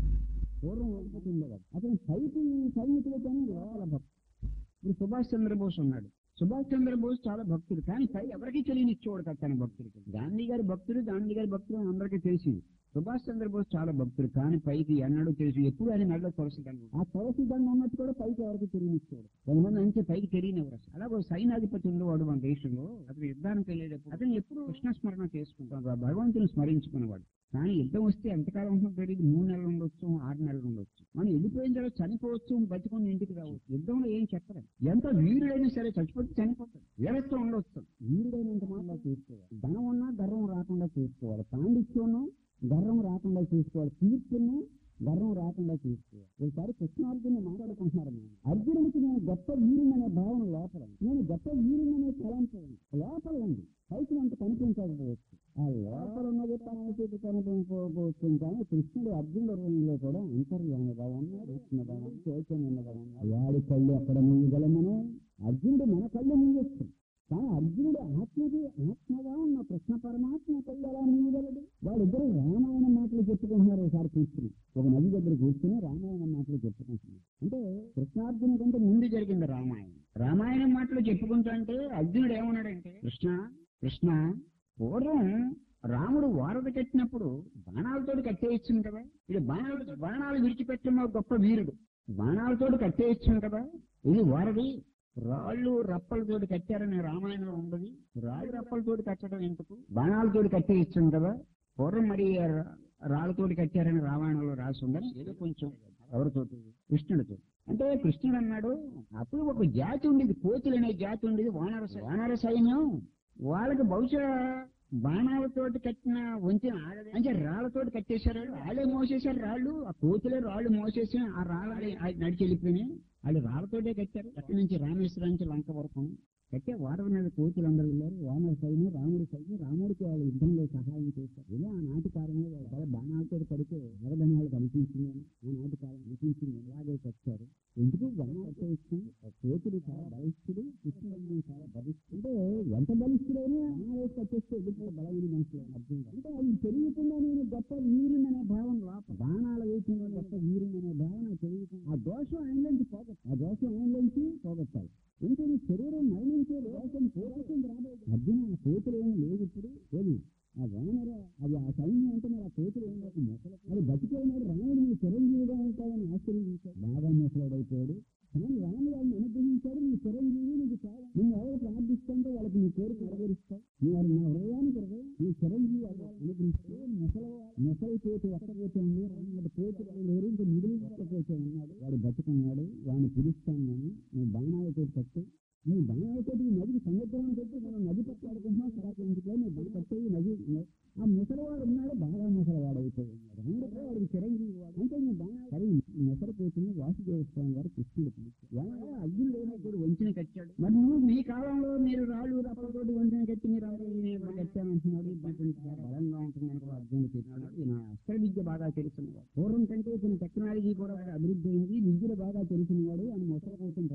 పూర్వం ఒకటి ఉండేవాడు అతను పైకి సైనికులు కానీ లోపల భక్తుడు ఇప్పుడు సుభాష్ చంద్రబోస్ ఉన్నాడు సుభాష్ చంద్రబోస్ చాలా భక్తుడు కానీ పై ఎవరికి తెలియని ఇచ్చేవాడు కదా తన భక్తుడికి గాంధీ గారి భక్తుడు గాంధీ గారి భక్తుడు అని అందరికీ తెలిసింది సుభాష్ చంద్రబోస్ చాలా భక్తుడు కానీ పైకి ఎన్నడూ తెలుసు ఎప్పుడు ఆయన నల్ల తులసి దండం ఆ తులసి దండం అన్నట్టు కూడా పైకి ఎవరికి తెలియనిచ్చేవాడు కొంతమంది అంటే పైకి తెలియనివ్వరు అసలు అలాగే ఒక సైనాధిపతి ఉండేవాడు మన దేశంలో అతను యుద్ధానికి వెళ్ళేటప్పుడు అతను ఎప్పుడు కృష్ణ స్మరణ చేసుకుంటాడు ఆ భగవంతుని స్మరించుకునేవాడు కానీ యుద్ధం వస్తే ఎంతకాలం ఉంటుందో తెలియదు మూడు నెలలు ఉండొచ్చు ఆరు నెలలు ఉండొచ్చు మనం వెళ్ళిపోయిన తర్వాత చనిపోవచ్చు బతికొని ఇంటికి రావచ్చు యుద్ధంలో ఏం చెప్పరు ఎంత వీరుడైనా సరే చచ్చిపోతే చనిపోతాడు వీరత్వం ఉండొచ్చు వీరుడైనంత మాటలో చూసుకోవాలి ధనం ఉన్నా గర్వం రాకుండా చూసుకోవాలి పాండిత్యం గర్వం రాకుండా చూసుకోవాలి కీర్తిని గర్వం రాకుండా చూసుకోవాలి ఒకసారి కృష్ణార్జును మాట్లాడుకుంటున్నారు మేము అర్జునుడికి నేను గొప్ప వీరుననే భావన లోపల ఉంది. నేను గొప్ప వీరుననే తలంపు ఉంది. లోపల ఉంది పైకి అంత కనిపించకపోవచ్చు ఆ లోపల ఉన్నది పైకి కనిపించకపోవచ్చు కానీ కృష్ణుడు అర్జునుడు రూపంలో కూడా అంతర్యామిగా ఉన్నాడు కృష్ణుడు చైతన్యంగా ఉన్నాడు వాడి కళ్ళు అక్కడ మూయగలమను అర్జునుడు మన కళ్ళు మూయొచ్చు కానీ అర్జునుడు ఆత్మది ఆత్మగా ఉన్న కృష్ణ పరమాత్మ కళ్ళు ఎలా మూయగలడు వాళ్ళిద్దరు రామాయణ మాటలు చెప్పుకుంటున్నారు ఒకసారి కూర్చుని ఒక నది దగ్గర కూర్చుని రామాయణ మాటలు చెప్పుకుంటున్నారు అంటే కృష్ణార్జున కంటే ముందు జరిగింది రామాయణం రామాయణం మాటలు చెప్పుకుంటా అంటే అర్జునుడు ఏమన్నాడంటే కృష్ణ కృష్ణ పూర్వం రాముడు వారధి కట్టినప్పుడు బాణాలతోటి కట్టేయచ్చును కదా ఇది బాణాలు బాణాలు విడిచిపెట్టిన గొప్ప వీరుడు బాణాలతోటి కట్టేయచ్చును కదా ఇది వారధి రాళ్ళు రప్పలతోటి కట్టారని రామాయణంలో ఉండదు రాళ్ళు రప్పలతోటి కట్టడం ఎందుకు బాణాలతోటి కట్టేయచ్చును కదా పూర్వం మరి రా- రాళ్ళతోటి కట్టారని రామాయణంలో రాసి ఉందని ఏదో కొంచెం ఎవరితోటి కృష్ణుడితో అంటే కృష్ణుడు అన్నాడు అప్పుడు ఒక జాతి ఉండేది కోతులు అనే జాతి ఉండేది వానర సై- వానర సైన్యం వాళ్ళకి బహుశా బాణాలతోటి కట్టిన వంతెన ఆగదు అంటే రాళ్లతోటి కట్టేశారు వాళ్ళే మోసేశారు రాళ్ళు ఆ కోతులే రాళ్ళు మోసేసి ఆ రాళ్ళ నడిచి వెళ్ళిపోయినాయి వాళ్ళు రాళ్లతోటే కట్టారు అక్కడి నుంచి రామేశ్వరం నుంచి లంక వరకు కట్టే వారం మీద కోతులు అందరూ వెళ్ళారు వానర సైన్యం రాముడి సైన్యం రాముడికి వాళ్ళు యుద్ధంలో సహాయం చేశారు ఇలా ఆ నాటి కాలంలో వాళ్ళ బాణాలతో పడితే వరదనాలు కనిపించింది అని ఆ నాటి కాలం కనిపించింది ఇలాగే వచ్చారు ఎందుకు బాణాలతో ఇచ్చి ఆ కోతులు చాలా బలిష్ఠుడు కృష్ణుడు చాలా బలిష్ఠుడు అంటే ఎంత బలిష్ఠుడైనా బాణాలు కట్టేస్తే ఎదుర్కొ బలమైన మనుషులు అర్థం కాదు. అంటే అది తెలియకుండా నేను గొప్ప వీరుని అనే భావన లోపల బాణాల వేసిన గొప్ప వీరుని అనే భావన తెలియకుండా ఆ దోషం ఆయనలోంచి పోగొట్టాలి ఆ దోషం ఆయనలోంచి పోగొట్టాలి అంటే నీ శరీరం మరణించే దోషం పోగొట్టింది రాబోయే అర్జున ఆ కోతులు ఏమి లేదు ఇప్పుడు ఏమి ఆ వానర అది ఆ సైన్యం అంటే మరి ఆ కోతులు ఏం లేక మొసలు అది బతికేనాడు రాముడు నీ చిరంజీవిగా ఉంటాయని ఆశ్చర్యించాడు బాగా మొసలాడైపోయాడు కానీ రాముడు వాళ్ళని అనుగ్రహించాడు నీ చిరంజీవి నీకు చాలా నువ్వు ఎవరు ప్రార్థిస్తుంటే వాళ్ళకి నీ కోరిక నెరవేరుస్తావు నువ్వు వాళ్ళ నా హృదయానికి హృదయం నీ చిరంజీవి అవ్వాలి అనుగ్రహిస్తే ముసలి ముసలి పోతే ఎక్కకపోతే ఉంది రాముడు పోతే లేరు ఇంకా మిగిలి ఎక్కకపోతే ఉన్నాడు వాడు బతుకున్నాడు వాడిని పిలుస్తాను నేను నువ్వు బాణాలతో కట్టు నీ బాణాలతో ఈ నదికి సముద్రాన్ని పెట్టి మనం నది పట్టు ఆడుకుంటున్నాం సరాకుంటున్నాం నీ బాణ కట్టేవి నది ఆ ముసలివాడు ఉన్నాడు బాగా ముసలివాడు అయిపోయి ఉన్నాడు రెండు వాడికి చిరంజీవి వాడు అంటే నీ బాణ సరే ముసలిపోతుంది వాసుదేవ స్వామి వారు కృష్ణుడు పిలిచాడు అగ్ని లేనప్పుడు వంచిన కట్టాడు మరి నువ్వు మీ కాలంలో మీరు రాళ్ళు రప్పలతోటి వంచిన కట్టి మీరు అందరూ నేను కట్టానంటున్నాడు ఇబ్బంది చాలా బలంగా ఉంటుందని కూడా అర్జునుడు చెప్పాడు ఈయన అస్త్ర విద్య బాగా తెలిసినవాడు పూర్వం కంటే కొన్ని టెక్నాలజీ కూడా బాగా అభివృద్ధి అయింది విద్యలు బాగా తెలిసినవాడు అని ముసలి కోసం రమ్మన్నాడు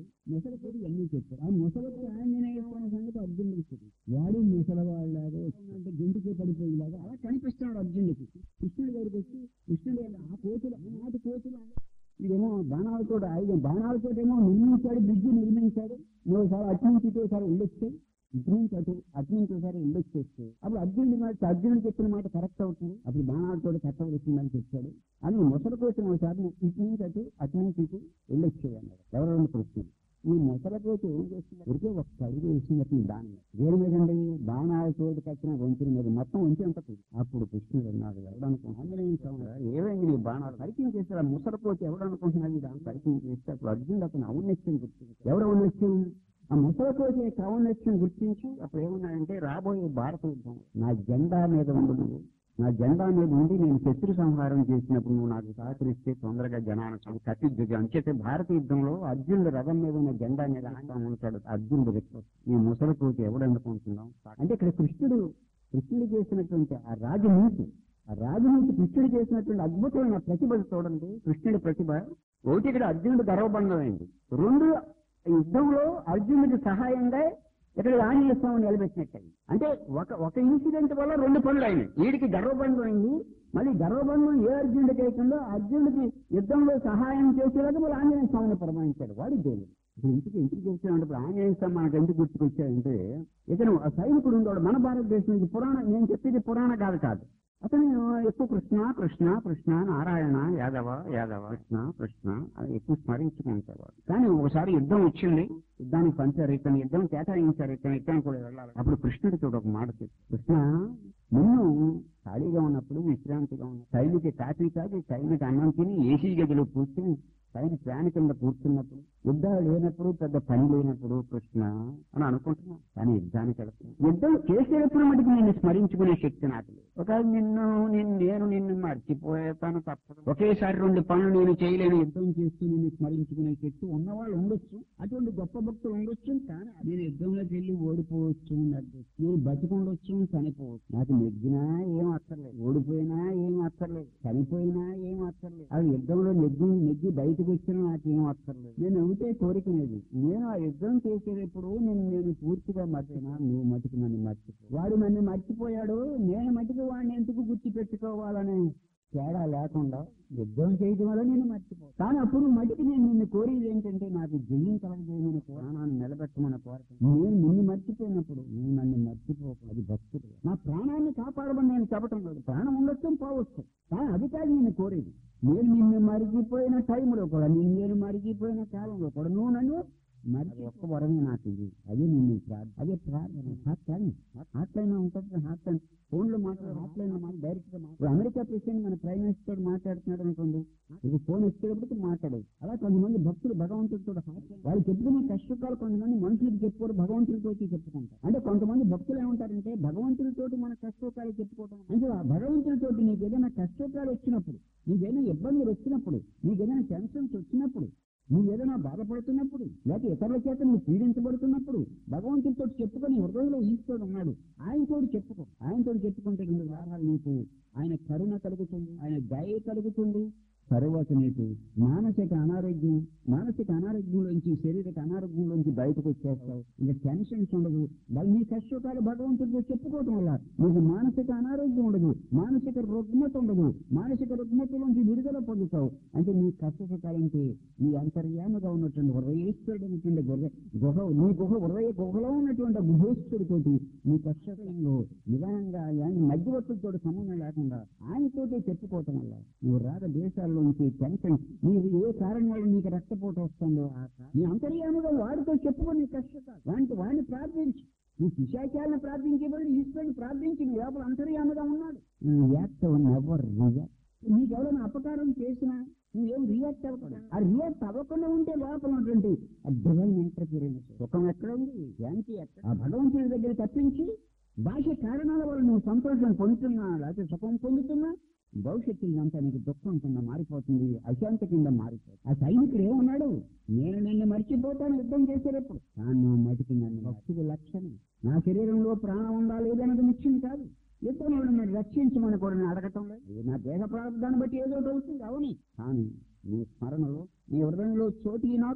ముసలిపోయి అన్నీ చెప్పారు ఆ ముసలిపోయి ఆంజనేయ స్వామి సంగతి అర్జునుడికి తెలియదు. వాడు ముసలవాళ్ళలాగా అంటే గెంటుకే పడిపోయేలాగా అలా కనిపిస్తున్నాడు అర్జునుడికి కృష్ణుడి దగ్గరికి వచ్చి కృష్ణుడు దగ్గర ఆ కోతులు ఆనాటి కోతులు ఇదేమో బాణాలతో ఐదు బాణాలతో ఏమో నిర్మించాడు బ్రిడ్జి నిర్మించాడు ఒకసారి అటు నుంచి ఇటు ఒకసారి వెళ్ళొచ్చాయి ఇటు నుంచి అటు అటు నుంచి ఒకసారి వెళ్ళొచ్చేస్తే అప్పుడు అర్జునుడి మాట అర్జునుడు చెప్పిన మాట కరెక్ట్ అవుతుంది అప్పుడు బాణాలతో కట్టవలసిందని చెప్పాడు అని ముసలి కోసం ఒకసారి ఇటు నుంచి అటు అటు నుంచి ఇటు వెళ్ళొచ్చాయి అన్నాడు ఎవరెవరిని ప్రశ్న ఈ ముసలి కోతి ఏం చేస్తుంది ఉరికే ఒక అడుగు వేసినట్టు దాని మీద దేని మీద అండి బాణాలతో కట్టిన వంచిన మీద మొత్తం వంచి ఉంటుంది అప్పుడు కృష్ణుడు అన్నాడు ఎవడనుకుంటున్నాడు ఆంజనేయ స్వామి ఏమైంది నీ బాణాలు పరిచయం చేస్తే ఆ ముసలి కోతి ఎవడనుకుంటున్నాడు దాన్ని పరిచయం చేస్తే అప్పుడు అర్జునుడు అతను ఔన్నత్యం గుర్తించి ఎవరు ఔన్నత్యం ఆ ముసలి కోతి ఔన్నత్యం గుర్తించి అప్పుడు ఏమన్నాడంటే రాబోయే భారత యుద్ధం నా జెండా మీద ఉండు నువ్వు నా జెండా మీద ఉండి నేను శత్రు సంహారం చేసినప్పుడు నువ్వు నాకు సహకరిస్తే తొందరగా జనాన్ని కట్టిద్దు అంచేతే భారత యుద్ధంలో అర్జునుడు రథం మీద ఉన్న జెండా మీద ఆయన ఉంటాడు అర్జునుడు రిక్వెస్ట్ ఈ ముసలి కోతి ఎవడు అనుకుంటున్నాం అంటే ఇక్కడ కృష్ణుడు కృష్ణుడు చేసినటువంటి ఆ రాజనీతి ఆ రాజనీతి కృష్ణుడు చేసినటువంటి అద్భుతమైన ప్రతిభ చూడండి కృష్ణుడి ప్రతిభ ఒకటి ఇక్కడ అర్జునుడు గర్వబంధమైంది రెండు యుద్ధంలో అర్జునుడికి సహాయంగా ఇక్కడ ఆంజనేయ స్వామిని నిలబెట్టినట్టు అంటే ఒక ఒక ఇన్సిడెంట్ వల్ల రెండు పనులు అయినాయి వీడికి గర్వబంధం అయింది మళ్ళీ గర్వబంధం ఏ అర్జునుడికి అయితుందో అర్జునుడికి యుద్ధంలో సహాయం చేసేలాగా మళ్ళీ ఆంజనేయ స్వామిని ప్రమాణించాడు వాడి దేవుడు ఇప్పుడు ఇంటికి ఇంటికి వచ్చాడంటే ఇప్పుడు ఆంజనేయ స్వామి మనకు ఎందుకు గుర్తుకొచ్చాడంటే ఇతను ఆ సైనికుడు ఉండేవాడు మన భారతదేశం నుంచి పురాణ నేను చెప్పేది పురాణ కాదు కాదు అతను ఎక్కువ కృష్ణ కృష్ణ కృష్ణ నారాయణ యాదవ యాదవ కృష్ణ కృష్ణ అని ఎక్కువ స్మరించుకుంటాడు కానీ ఒకసారి యుద్ధం వచ్చింది యుద్ధానికి పంచారు ఇతను యుద్ధం కేటాయించారు ఇతను యుద్ధం కూడా వెళ్ళాలి అప్పుడు కృష్ణుడి చూడ ఒక మాట చెప్పు కృష్ణ నిన్ను ఖాళీగా ఉన్నప్పుడు విశ్రాంతిగా ఉన్న సైనిక కాఫీ తాగి సైనిక అన్నం తిని ఏసీ గదిలో కూర్చుని పైన ఫ్యాన్ కింద కూర్చున్నప్పుడు యుద్ధాలు లేనప్పుడు పెద్ద పని లేనప్పుడు కృష్ణ అని అనుకుంటున్నా కానీ యుద్ధానికి వెళ్తున్నా యుద్ధం చేసేటప్పుడు మటుకు నిన్ను స్మరించుకునే శక్తి నాకు లేదు ఒక నిన్ను నిన్ను నేను నిన్ను మర్చిపోతాను తప్పదు ఒకేసారి రెండు పనులు నేను చేయలేను యుద్ధం చేస్తూ నిన్ను స్మరించుకునే శక్తి ఉన్నవాళ్ళు ఉండొచ్చు అటువంటి గొప్ప భక్తులు ఉండొచ్చు కానీ నేను యుద్ధంలోకి వెళ్ళి ఓడిపోవచ్చు నేను బతికుండొచ్చు చనిపోవచ్చు నాకు నెగ్గినా ఏం అక్కర్లేదు ఓడిపోయినా ఏం అక్కర్లేదు చనిపోయినా ఏం అక్కర్లేదు అది యుద్ధంలో నెగ్గి నెగ్గి బయటకు వచ్చినా నాకేం అక్కర్లేదు నేను ఒకటే కోరికనేది నేను ఆ యుద్ధం చేసేటప్పుడు నేను నేను పూర్తిగా మర్చినా నువ్వు మటుకు నన్ను మర్చిపో వాడు నన్ను మర్చిపోయాడు నేను మటుకు వాడిని ఎందుకు గుర్తు పెట్టుకోవాలని తేడా లేకుండా యుద్ధం చేయడం వల్ల నేను మర్చిపో కానీ అప్పుడు మటుకు నేను నిన్ను కోరేది ఏంటంటే నాకు జయం కలగజేయమని ప్రాణాన్ని నిలబెట్టమని కోరటం నేను నిన్ను మర్చిపోయినప్పుడు నువ్వు నన్ను మర్చిపోకు అది భక్తుడు నా ప్రాణాన్ని కాపాడమని నేను చెప్పటం లేదు ప్రాణం ఉండొచ్చు పోవచ్చు కానీ అది కాదు నేను కోరేది నేను నిన్ను మరిగిపోయిన టైంలో కూడా నేను నేను మరిగిపోయిన కాలంలో కూడా నువ్వు నన్ను మరి ఒక్క వరమే నాకు ఇది అదే నిన్ను ప్రార్థన అదే ప్రార్థన హాట్ లైన్ హాట్ లైన్ ఉంటుంది హాట్ లైన్ ఫోన్ లో మాట్లాడు హాట్ లైన్ లో డైరెక్ట్ గా మాట్లాడు అమెరికా ప్రెసిడెంట్ మన ప్రైమ్ మినిస్టర్ మాట్లాడుతున్నాడు అనుకోండి ఇది ఫోన్ వచ్చేటప్పటికి మాట్లాడదు అలా కొంతమంది భక్తులు భగవంతుడితో వాళ్ళు చెప్పుకునే కష్టకాలు కొంతమంది మనుషులకు చెప్పుకోరు భగవంతుడితో చెప్పుకుంటారు అంటే కొంతమంది భక్తులు ఏమంటారంటే భగవంతుడితోటి మన కష్టకాలు చెప్పుకోవడం అంటే ఆ భగవంతుడితోటి నీకు ఏదైనా కష్టకాలు వచ్చినప్పుడు నీకేదైనా ఇబ్బందులు వచ్చినప్పుడు నీకేదైనా టెన్షన్స్ వచ్చినప్పుడు నువ్వు ఏదైనా బాధపడుతున్నప్పుడు లేకపోతే ఇతరుల చేత నువ్వు పీడించబడుతున్నప్పుడు భగవంతుడితో చెప్పుకొని హృదయంలో ఈశ్వరుడు ఉన్నాడు ఆయనతోడు చెప్పుకో ఆయనతోడు చెప్పుకుంటే రెండు వారాలు నీకు ఆయన కరుణ కలుగుతుంది ఆయన దయ కలుగుతుంది తరువాత నీకు మానసిక అనారోగ్యం మానసిక అనారోగ్యంలోంచి శారీరక అనారోగ్యంలోంచి బయటకు వచ్చేస్తావు ఇంకా టెన్షన్స్ ఉండదు బ- నీ కష్టకాలు భగవంతుడితో చెప్పుకోవటం వల్ల నీకు మానసిక అనారోగ్యం ఉండదు మానసిక రుగ్మత ఉండదు మానసిక రుగ్మతలోంచి విడుదల పొందుతావు అంటే నీ కష్టసుఖాలంటే నీ అంతర్యాముగా ఉన్నటువంటి హృదయేశ్వరుడు ఉన్నటువంటి గుహ గుహ నీ గుహ హృదయ గుహలో ఉన్నటువంటి ఆ గుహేశ్వరుడితోటి నీ కష్టకాలంలో నిదానంగా ఆయన మధ్యవర్తులతో సంబంధం లేకుండా ఆయనతోటే చెప్పుకోవటం వల్ల నువ్వు రాగ దేశాల్లోంచి టెన్షన్ నీకు ఏ కారణం వల్ల నీకు రక్తపోటు వస్తుందో ఆ కారణం- నీ అంతర్యాముగా వాడితో చెప్పుకో నీ కష్టకాలు వాటి వాడిని ప్రార్థించు నీ పిశాచాలను ప్రార్థించే బదులు ఈశ్వరుని ప్రార్థించి నీ లోపల అంతర్యాముగా ఉన్నాడు రియాక్ట్ నెవర్ రియాక్ట్ నీకు ఎవరైనా అపకారం చేసినా నువ్వేం రియాక్ట్ అవ్వకుండా ఆ రియాక్ట్ అవ్వకుండా ఉంటే లోపల ఉన్నటువంటి డివైన్ ఇంటర్ఫీరెన్స్ సుఖం ఎక్కడ ఉంది శాంతి ఎక్కడ ఆ భగవంతుడి దగ్గర తప్పించి బాహ్య కారణాల వల్ల నువ్వు సంతోషం పొందుతున్నా లేకపోతే సుఖం పొందుతున్నా భవిష్యత్తు ఇదంతా నీకు దుఃఖం కింద మారిపోతుంది అశాంతి కింద మారిపోతుంది ఆ సైనికుడు ఏమన్నాడు నేను నిన్ను మర్చిపోతాను యుద్ధం చేసేటప్పుడు కానీ నువ్వు మటికి నన్ను భక్తుడి లక్షణం నా శరీరంలో ప్రాణం ఉందా లేదన్నది ముఖ్యం కాదు యుద్ధంలో నన్ను రక్షించమని కూడా నేను అడగటం లేదు ఇది నా దేహ ప్రారంభాన్ని బట్టి ఏదో ఒకటి అవుతుంది అవుని కానీ నీ స్మరణలో నీ హృదయంలో చోటి నాకు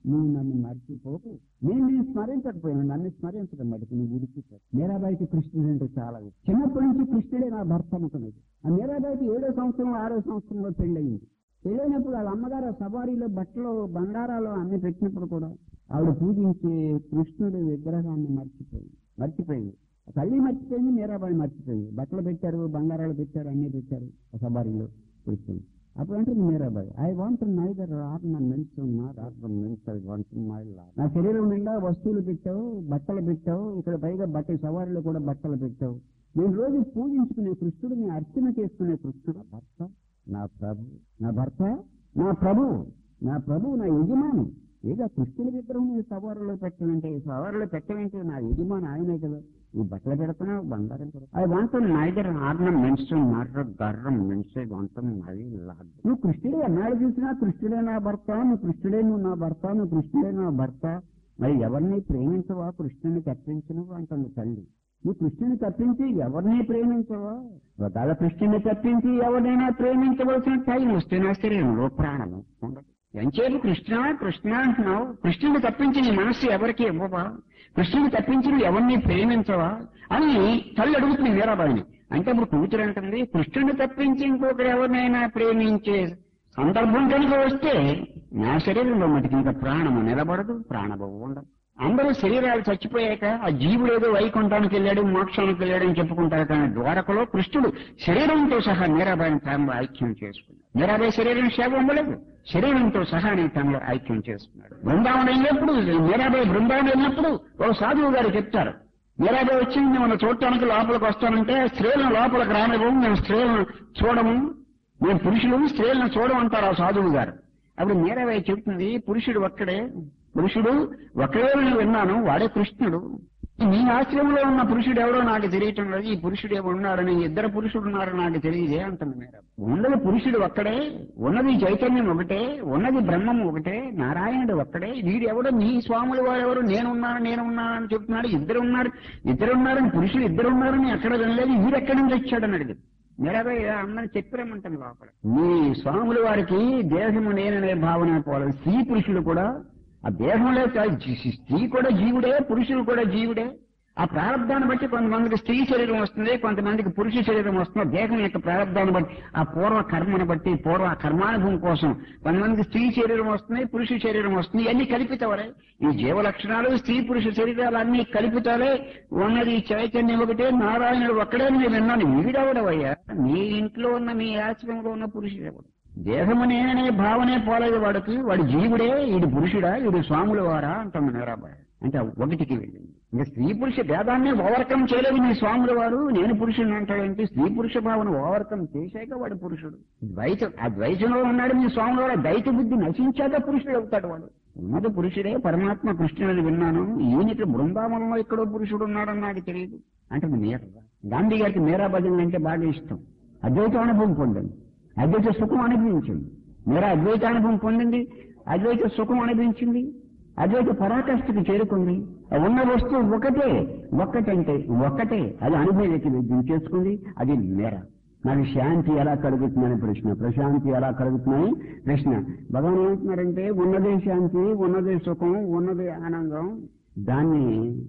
నువ్వు నన్ను మర్చిపోకు నేను నేను స్మరించకపోయాను నన్ను స్మరించడం మటుకు నువ్వు విడిచిపో మీరాబాయికి కృష్ణుడు అంటే చాలా ఇష్టం. చిన్నప్పటి నుంచి కృష్ణుడే నా భర్త అనుకునేది ఆ మీరాబాయికి ఏడో సంవత్సరం ఆరో సంవత్సరంలో పెళ్ళయింది పెళ్ళైనప్పుడు వాళ్ళ అమ్మగారు ఆ సవారీలో బట్టలు బంగారాలు అన్ని పెట్టినప్పుడు కూడా ఆవిడ పూజించే కృష్ణుడి విగ్రహాన్ని మర్చిపోయింది మర్చిపోయింది తల్లి మర్చిపోయింది మీరాబాయి మర్చిపోయింది బట్టలు పెట్టారు బంగారాలు పెట్టారు అన్ని పెట్టారు ఆ సవారీలో కృష్ణుడు అప్పుడు అంటుంది Mirabai I want neither ornaments not ornaments I want my lord నా శరీరం నిండా వస్తువులు పెట్టావు బట్టలు పెట్టావు ఇక్కడ పైగా బట్ట సవారీలో కూడా బట్టలు పెట్టావు నేను రోజు పూజించుకునే కృష్ణుడిని అర్చన చేసుకునే కృష్ణుడు భర్త నా ప్రభు నా భర్త నా ప్రభు నా ప్రభు నా యజమాని ఏదో కృష్ణుని విగ్రహం ఈ సవారులో పెట్టమంటే ఈ సవారులో పెట్టమంటే నా యజమాని ఆయనే కదా ఈ బట్టలు పెడుతున్నా బంగారం I want neither ornaments not garments I want my lord నువ్వు కృష్ణుడే ఎన్నాడు చూసినా కృష్ణుడే నా భర్త నువ్వు కృష్ణుడే నువ్వు నా భర్త నువ్వు కృష్ణుడే నా భర్త మరి ఎవరిని ప్రేమించవా కృష్ణుని తప్పించను అంటుంది తల్లి నువ్వు కృష్ణుని తప్పించి ఎవరిని ప్రేమించవా ఒకవేళ కృష్ణుని తప్పించి ఎవరినైనా ప్రేమించవలసిన టైం వస్తే నా శరీరంలో ప్రాణము ఉండదు ఎంచేపు కృష్ణ కృష్ణ అంటున్నావు కృష్ణుని తప్పించి నీ మనస్సు ఎవరికి ఇవ్వవా కృష్ణుని తప్పించి నువ్వు ఎవరిని ప్రేమించవా అని తల్లి అడుగుతుంది వీరాబాయిని అంటే ఇప్పుడు కూతురు అంటుంది కృష్ణుని తప్పించి ఇంకొకరు ఎవరినైనా ప్రేమించే సందర్భం కనుక వస్తే నా శరీరంలో మటుకు ఇంకా ప్రాణము నిలబడదు ప్రాణభవం ఉండదు అందరూ శరీరాలు చచ్చిపోయాక ఆ జీవుడు ఏదో వైకుంఠానికి వెళ్ళాడు మోక్షానికి వెళ్ళాడు అని చెప్పుకుంటారు కానీ ద్వారకలో కృష్ణుడు శరీరంతో సహా మీరాబాయిని తనలో ఐక్యం చేసుకున్నాడు మీరాబాయి శరీరం సేవ ఉండలేదు శరీరంతో సహా నేను తనలో ఐక్యం చేసుకున్నాడు బృందావనం వెళ్ళినప్పుడు మీరాబాయి బృందావనం వెళ్ళినప్పుడు ఓ సాధువు గారు చెప్తారు మీరాబాయి వచ్చింది మనం చూడటానికి లోపలికి వస్తానంటే స్త్రీలను లోపలికి రానివ్వము మేము స్త్రీలను చూడము మేము పురుషులు స్త్రీలను చూడమంటారు ఆ సాధువు గారు అప్పుడు మీరాబాయి చెప్తుంది పురుషుడు ఒక్కడే పురుషుడు ఒక్కడే నేను విన్నాను వాడే కృష్ణుడు నీ ఆశ్రమంలో ఉన్న పురుషుడు ఎవడో నాకు తెలియటం లేదు ఈ పురుషుడు ఏమో ఉన్నాడని ఇద్దరు పురుషుడు ఉన్నారని నాకు తెలియదే అంటుంది మీరా ఉన్నది పురుషుడు ఒక్కడే ఉన్నది చైతన్యం ఒకటే ఉన్నది బ్రహ్మం ఒకటే నారాయణుడు ఒక్కడే వీడు ఎవడో నీ స్వాములు వారెవరు నేనున్నాను నేను ఉన్నాను అని చెప్తున్నాడు ఇద్దరు ఉన్నారు ఇద్దరు ఉన్నారని పురుషుడు ఇద్దరు ఉన్నారని ఎక్కడ వినలేదు వీడు ఎక్కడి నుంచి వచ్చాడని అడిగింది మీరాబాయి అందరిని చెప్పిరమ్మంటాను లోపల మీ స్వాముల వారికి దేహము నేననే భావన పోలేదు స్త్రీ పురుషులు కూడా ఆ దేహంలో స్త్రీ కూడా జీవుడే పురుషుడు కూడా జీవుడే ఆ ప్రారంధాన్ని బట్టి కొంతమందికి స్త్రీ శరీరం వస్తుంది కొంతమందికి పురుష శరీరం వస్తుంది దేహం యొక్క ప్రారంధాన్ని బట్టి ఆ పూర్వ కర్మను బట్టి పూర్వ కర్మానుభవం కోసం కొంతమందికి స్త్రీ శరీరం వస్తుంది పురుష శరీరం వస్తుంది ఇవన్నీ కల్పితవరే ఈ జీవ లక్షణాలు స్త్రీ పురుష శరీరాలు అన్ని కల్పితాలే ఉన్నది చైతన్యం ఒకటే నారాయణుడు ఒక్కడే నేను విన్నాను వీడవడవయ్యా మీ ఇంట్లో ఉన్న మీ ఆశ్రమంలో ఉన్న పురుషుడు దేహము నేననే భావనే పోలేదు వాడికి వాడు జీవుడే వీడు పురుషుడా వీడు స్వాముల వారా అంటుంది నేరాబాయ్ అంటే ఒకటికి వెళ్ళింది ఇంకా స్త్రీ పురుష భేదాన్ని ఓవర్కమ్ చేయలేదు మీ స్వాముల వారు నేను పురుషుడిని అంటాడంటే స్త్రీ పురుష భావన ఓవర్కమ్ చేశాక వాడు పురుషుడు ద్వైతం ఆ ద్వైతంలో ఉన్నాడు మీ స్వాముల వారు ద్వైత బుద్ధి నశించాక పురుషుడు అవుతాడు వాడు ఉన్నది పురుషుడే పరమాత్మ కృష్ణుడని విన్నాను ఈయనకి బృందావనంలో ఎక్కడో పురుషుడు ఉన్నాడని నాకు తెలియదు అంటే మీర గాంధీ గారికి మీరా భజనలు అంటే బాగా ఇష్టం అద్వైత అనుభవం పొందండి అద్వైత సుఖం అనుభవించింది మీరా అద్వైత అనుభవం పొందింది అద్వైత సుఖం అనుభవించింది అద్వైత పరాకాష్ఠకి చేరుకుంది ఉన్న వస్తువు ఒకటే ఒక్కటంటే ఒక్కటే అది అనుభవికి విద్యం చేసుకుంది అది మేర నాకు శాంతి ఎలా కలుగుతుందని ప్రశ్న ప్రశాంతి ఎలా కలుగుతుందని ప్రశ్న భగవాన్ ఏమంటున్నారంటే ఉన్నదే శాంతి ఉన్నదే సుఖం ఉన్నదే ఆనందం దాన్ని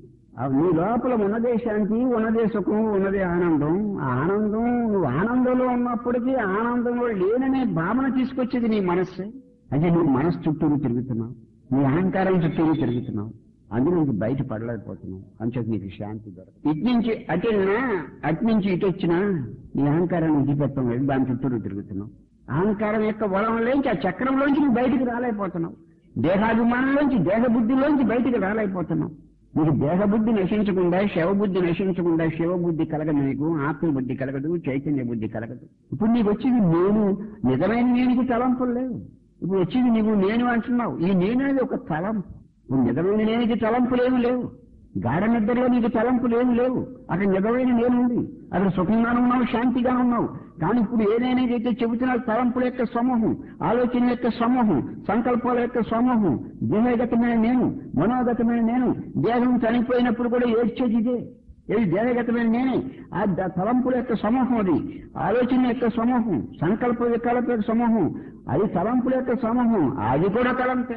ఆ నీ లోపల ఉన్నదే శాంతి ఉన్నదే సుఖం ఉన్నదే ఆనందం ఆ ఆనందం నువ్వు ఆనందంలో ఉన్నప్పటికీ ఆనందంలో లేననే భావన తీసుకొచ్చేది నీ మనస్సు అంటే నువ్వు మనస్సు చుట్టూరు తిరుగుతున్నావు నీ అహంకారం చుట్టూరు తిరుగుతున్నావు అందులో నుంచి బయట పడలేకపోతున్నావు అంచేత నీకు శాంతి దొరకదు ఇటు నుంచి అటు వెళ్ళినా అటు నుంచి ఇటు వచ్చినా నీ అహంకారాన్ని విడిచిపెట్టడం లేదు దాని చుట్టూరు తిరుగుతున్నావు అహంకారం యొక్క వలంలోంచి ఆ చక్రంలోంచి నువ్వు బయటికి రాలేకపోతున్నావు దేహాభిమానంలోంచి దేహబుద్ధిలోంచి బయటికి రాలేకపోతున్నావు నీకు దేహబుద్ధి నశించకుండా శవబుద్ధి నశించకుండా శివబుద్ధి కలగదు నీకు ఆత్మబుద్ధి కలగదు చైతన్య బుద్ధి కలగదు ఇప్పుడు నీకు వచ్చింది నేను నిజమైన నేనికి తలంపులు లేవు ఇప్పుడు వచ్చింది నీవు నేను అంటున్నావు ఈ నేను అనేది ఒక తలంపు ఇప్పుడు నిజమైన నేనికి తలంపులేమి లేవు గాఢ నిద్రలో నీకు తలంపులేమి లేవు అక్కడ నిజమైన నేనుంది అక్కడ సుఖంగానే ఉన్నావు శాంతిగా ఉన్నావు కానీ ఇప్పుడు ఏదైతే చెబుతున్నా తలంపుల యొక్క సమూహం ఆలోచన యొక్క సమూహం సంకల్పాల యొక్క సమూహం దేహగతమైన నేను మనోగతమైన నేను దేహం చనిపోయినప్పుడు కూడా ఏడ్చేది ఇదే ఏది దేహగతమైన నేనే ఆ ద- తలంపుల యొక్క సమూహం అది ఆలోచన యొక్క సమూహం సంకల్ప వికల్ప యొక్క సమూహం అది తలంపుల యొక్క సమూహం అది కూడా తలంపే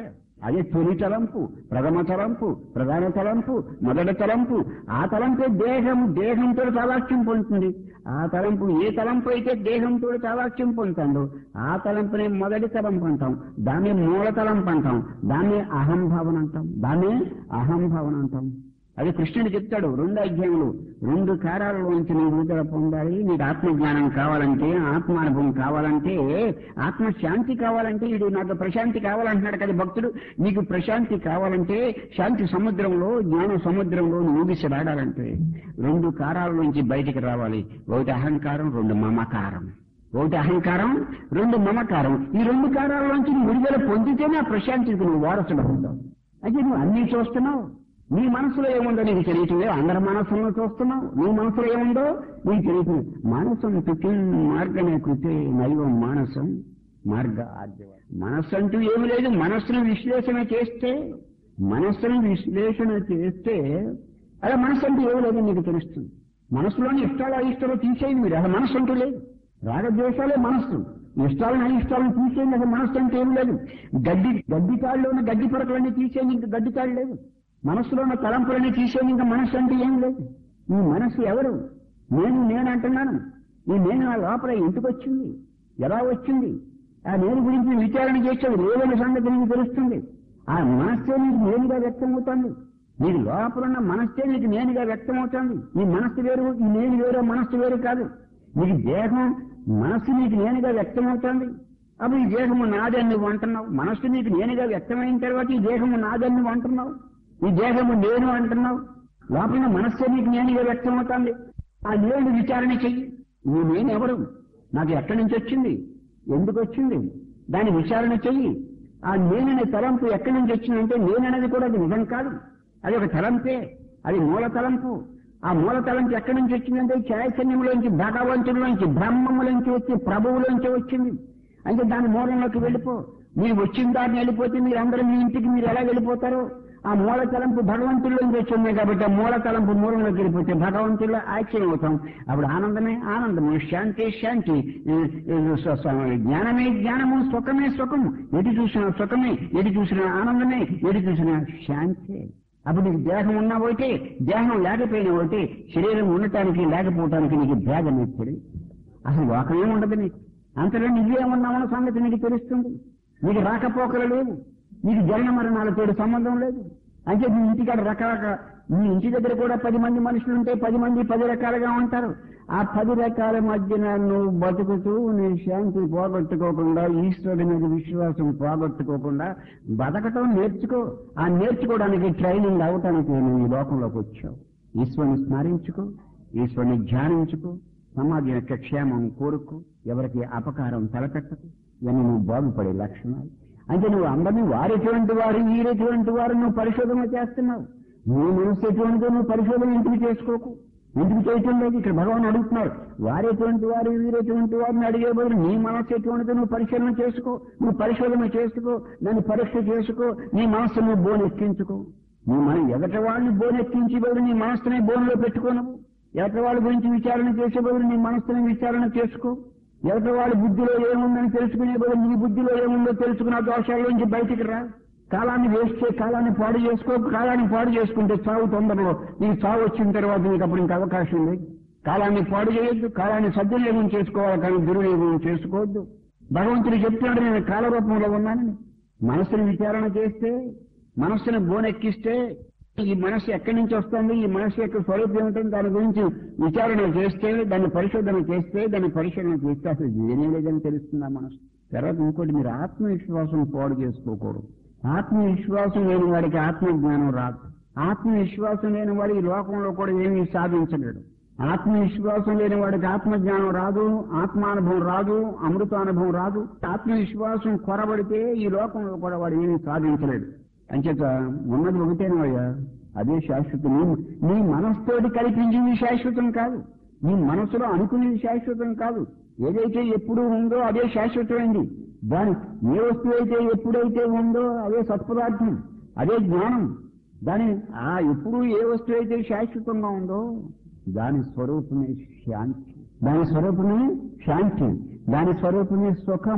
అదే తొలి తలంపు ప్రథమ తలంపు ప్రధాన తలంపు మొదటి తలంపు ఆ తలంపే దేహం దేహంతో తాదాక్ష్యం పొందుతుంది ఆ తలంపు ఏ తలంపు అయితే దేహంతో తాదాక్ష్యం పొందుతుందో ఆ తలంపునే మొదటి తలంపు అంటాం దాన్ని మూల తలంపు అంటాం దాన్ని అహంభావన అంటాం దాన్ని అహంభావన అంటాం అది కృష్ణుడు చెప్తాడు రెండు అధ్యాయులు రెండు కారాలలోంచి నీ విడుదల పొందాలి నీకు ఆత్మజ్ఞానం కావాలంటే ఆత్మానుభవం కావాలంటే ఆత్మ శాంతి కావాలంటే ఇది నాకు ప్రశాంతి కావాలంటున్నాడు కదా భక్తుడు నీకు ప్రశాంతి కావాలంటే శాంతి సముద్రంలో జ్ఞాన సముద్రంలో ఊగిసి రాడాలంటే రెండు కారాలలోంచి బయటికి రావాలి ఒకటి అహంకారం రెండు మమకారం ఒకటి అహంకారం రెండు మమకారం ఈ రెండు కారాలలోంచి నువ్వు విడుదల పొందితేనే ఆ ప్రశాంతికి నువ్వు వారసుడు అవుతావు అయితే నువ్వు అన్నీ చూస్తున్నావు నీ మనసులో ఏముందో నీకు తెలియటం లేదు అందరి మనసులను చూస్తున్నావు నీ మనసులో ఏముందో నీకు తెలియటం లేదు. మానసం తుకిం మార్గనే కృతే నైవం మానసం మార్గ ఆద్యవ మనస్సు అంటూ ఏమి లేదు మనస్సును విశ్లేషణ చేస్తే మనస్సును విశ్లేషణ చేస్తే అలా మనస్సు అంటూ ఏమి లేదని నీకు తెలుస్తుంది మనసులోని ఇష్టాలు అయిష్టాలు తీసేయండి మీరు అసలు మనస్సు అంటూ లేదు రాగద్వేషాలే మనస్సు ఇష్టాలను అయిష్టాలను తీసేయండి అసలు మనస్సు అంటే ఏం లేదు గడ్డి గడ్డి తాళ్ళలో ఉన్న గడ్డి పరకలన్నీ తీసేయండి ఇంకా గడ్డి తాళ్ళు లేదు మనస్సులో ఉన్న తలంపులన్నీ తీసేయండి ఇంకా మనస్సు అంటే ఏం లేదు ఈ మనస్సు ఎవరు నేను నేను అంటున్నాను ఈ నేను నా లోపల ఎందుకు వచ్చింది ఎలా వచ్చింది ఆ నేను గురించి విచారణ చేసేది లేదని సంగతి నీకు తెలుస్తుంది ఆ మనస్సే నీకు నేనుగా వ్యక్తమవుతుంది నీకు లోపల ఉన్న మనస్సే నీకు నేనుగా వ్యక్తమవుతుంది ఈ మనస్సు వేరు ఈ నేను వేరే మనస్సు వేరు కాదు నీకు దేహం మనస్సు నీకు నేనుగా వ్యక్తమవుతుంది అప్పుడు ఈ దేహము నాదని నువ్వు అంటున్నావు మనస్సు నీకు నేనుగా వ్యక్తమైన తర్వాత ఈ దేహము నాదని నువ్వు అంటున్నావు ఈ దేహము నేను అంటున్నావు లోపల మనస్సే నీకు నేనుగా వ్యక్తమవుతుంది ఆ నేను విచారణ చెయ్యి ఈ నేను ఎవరు నాకు ఎక్కడి నుంచి వచ్చింది ఎందుకు వచ్చింది దాని విచారణ చెయ్యి ఆ నేననే తలంపు ఎక్కడి నుంచి వచ్చిందంటే నేననేది కూడా అది నిజం కాదు అది ఒక తలంపే అది మూల తలంపు ఆ మూల తలంపు ఎక్కడి నుంచి వచ్చిందంటే చైతన్యంలోంచి భగవంతుడిలోంచి బ్రహ్మములోంచి వచ్చి ప్రభువులోంచి వచ్చింది అంటే దాని మూలంలోకి వెళ్ళిపో మీరు వచ్చిన దాన్ని వెళ్ళిపోతే మీరు అందరూ మీ ఇంటికి మీరు ఎలా వెళ్ళిపోతారో ఆ మూల తలంపు భగవంతుల్లోంచి వచ్చింది కాబట్టి ఆ మూల తలంపు మూలంలోకి వెళ్ళిపోతే భగవంతుల్లో ఐక్యం అవుతాం అప్పుడు ఆనందమే ఆనందము శాంతి శాంతి ఈ, ఈ, స్వ- స్వ- జ్ఞానమే జ్ఞానము సుఖమే సుఖము ఎటు చూసినా సుఖమే ఎటు చూసినా ఆనందమే ఎటు చూసినా శాంతి అప్పుడు నీకు దేహం ఉన్నా ఒకటి దేహం లేకపోయినా ఒకటి శరీరం ఉండటానికి లేకపోవటానికి నీకు భేదం ఎప్పుడు అసలు లోకమే ఉండదు నీకు అంతలో నువ్వేమున్నావన్న సంగతి నీకు తెలుస్తుంది నీకు రాకపోకలు లేవు నీకు జన్మ మరణాలతో సంబంధం లేదు అంటే నీ ఇంటికాడ రకరకాల నీ ఇంటి దగ్గర కూడా పది మంది మనుషులు ఉంటే పది మంది పది రకాలుగా ఉంటారు ఆ పది రకాల మధ్యన నువ్వు బతుకుతూ నీ శాంతి పోగొట్టుకోకుండా ఈశ్వరుడి మీద విశ్వాసం పోగొట్టుకోకుండా బతకటం నేర్చుకో ఆ నేర్చుకోవడానికి ట్రైనింగ్ అవటానికి నువ్వు ఈ లోకంలోకి వచ్చావు ఈశ్వరుని స్మరించుకో ఈశ్వరుని ధ్యానించుకో సమాజం యొక్క క్షేమం కోరుకో ఎవరికి అపకారం తలపెట్టకు ఇవన్నీ నువ్వు బాగుపడే లక్షణాలు అంటే నువ్వు అందరినీ వారెటువంటి వారు వీరెటువంటి వారు నువ్వు పరిశోధన చేస్తున్నావు నీ మనసు ఎటువంటిదో నువ్వు పరిశోధన ఎందుకు చేసుకోకు ఎందుకు చేయటం లేదు ఇక్కడ భగవాన్ అడుగుతున్నారు వారెటువంటి వారు వీరెటువంటి వారిని అడిగే బదులు నీ మనసు ఎటువంటిదో నువ్వు పరిశీలన చేసుకో నువ్వు పరిశోధన చేసుకో దాన్ని పరీక్ష చేసుకో నీ మనస్సు నువ్వు బోనెక్కించుకో నీ మన ఎదట వాళ్ళని బోనెక్కించి బదులు నీ మనస్సునే బోన్లో పెట్టుకోను ఎదట వాళ్ళ గురించి విచారణ చేసే బదులు నీ మనస్సుని విచారణ చేసుకో ఎదట వాళ్ళ బుద్ధిలో ఏముందని తెలుసుకునే బదులు నీ బుద్ధిలో ఏముందో తెలుసుకున్న దోషాల్లోంచి బయటికి రా కాలాన్ని వేస్ట్ చేయి కాలాన్ని పాడు చేసుకో కాలాన్ని పాడు చేసుకుంటే చావు తొందరలో నీకు చావు వచ్చిన తర్వాత నీకు అప్పుడు ఇంకా అవకాశం ఉంది కాలాన్ని పాడు చేయొద్దు కాలాన్ని సద్వినియోగం చేసుకోవాలి కానీ దుర్వినియోగం చేసుకోవద్దు భగవంతుడు చెప్తున్నాడు నేను కాలరూపంలో ఉన్నానని మనసుని విచారణ చేస్తే మనస్సును బోనెక్కిస్తే ఈ మనస్సు ఎక్కడి నుంచి వస్తుంది ఈ మనస్సు యొక్క స్వరూపం ఏమిటని దాని గురించి విచారణ చేస్తే దాన్ని పరిశోధన చేస్తే దాన్ని పరిశోధన చేస్తే అసలు ఏమీ లేదని తెలుస్తుంది ఆ మనసు తర్వాత ఇంకోటి మీరు ఆత్మవిశ్వాసం పాడు చేసుకోకూడదు ఆత్మవిశ్వాసం లేని వాడికి ఆత్మజ్ఞానం రాదు ఆత్మవిశ్వాసం లేని వాడు ఈ లోకంలో కూడా ఏమీ సాధించలేడు ఆత్మవిశ్వాసం లేని వాడికి ఆత్మజ్ఞానం రాదు ఆత్మానుభవం రాదు అమృతానుభవం రాదు ఆత్మవిశ్వాసం కొరబడితే ఈ లోకంలో కూడా వాడు ఏమీ సాధించలేడు అంచేత ఉన్నది ఒకటేనయ్యా అదే శాశ్వతం నీ నీ మనస్తోటి కల్పించింది శాశ్వతం కాదు నీ మనసులో అనుకునేది శాశ్వతం కాదు ఏదైతే ఎప్పుడు ఉందో అదే శాశ్వతమైంది దాని ఏ వస్తువు అయితే ఎప్పుడైతే ఉందో అదే సత్పదార్థం అదే జ్ఞానం దాని ఆ ఎప్పుడు ఏ వస్తువు అయితే శాశ్వతంగా ఉందో దాని స్వరూపమే శాంతి దాని స్వరూపమే శాంతి దాని స్వరూపమే సుఖము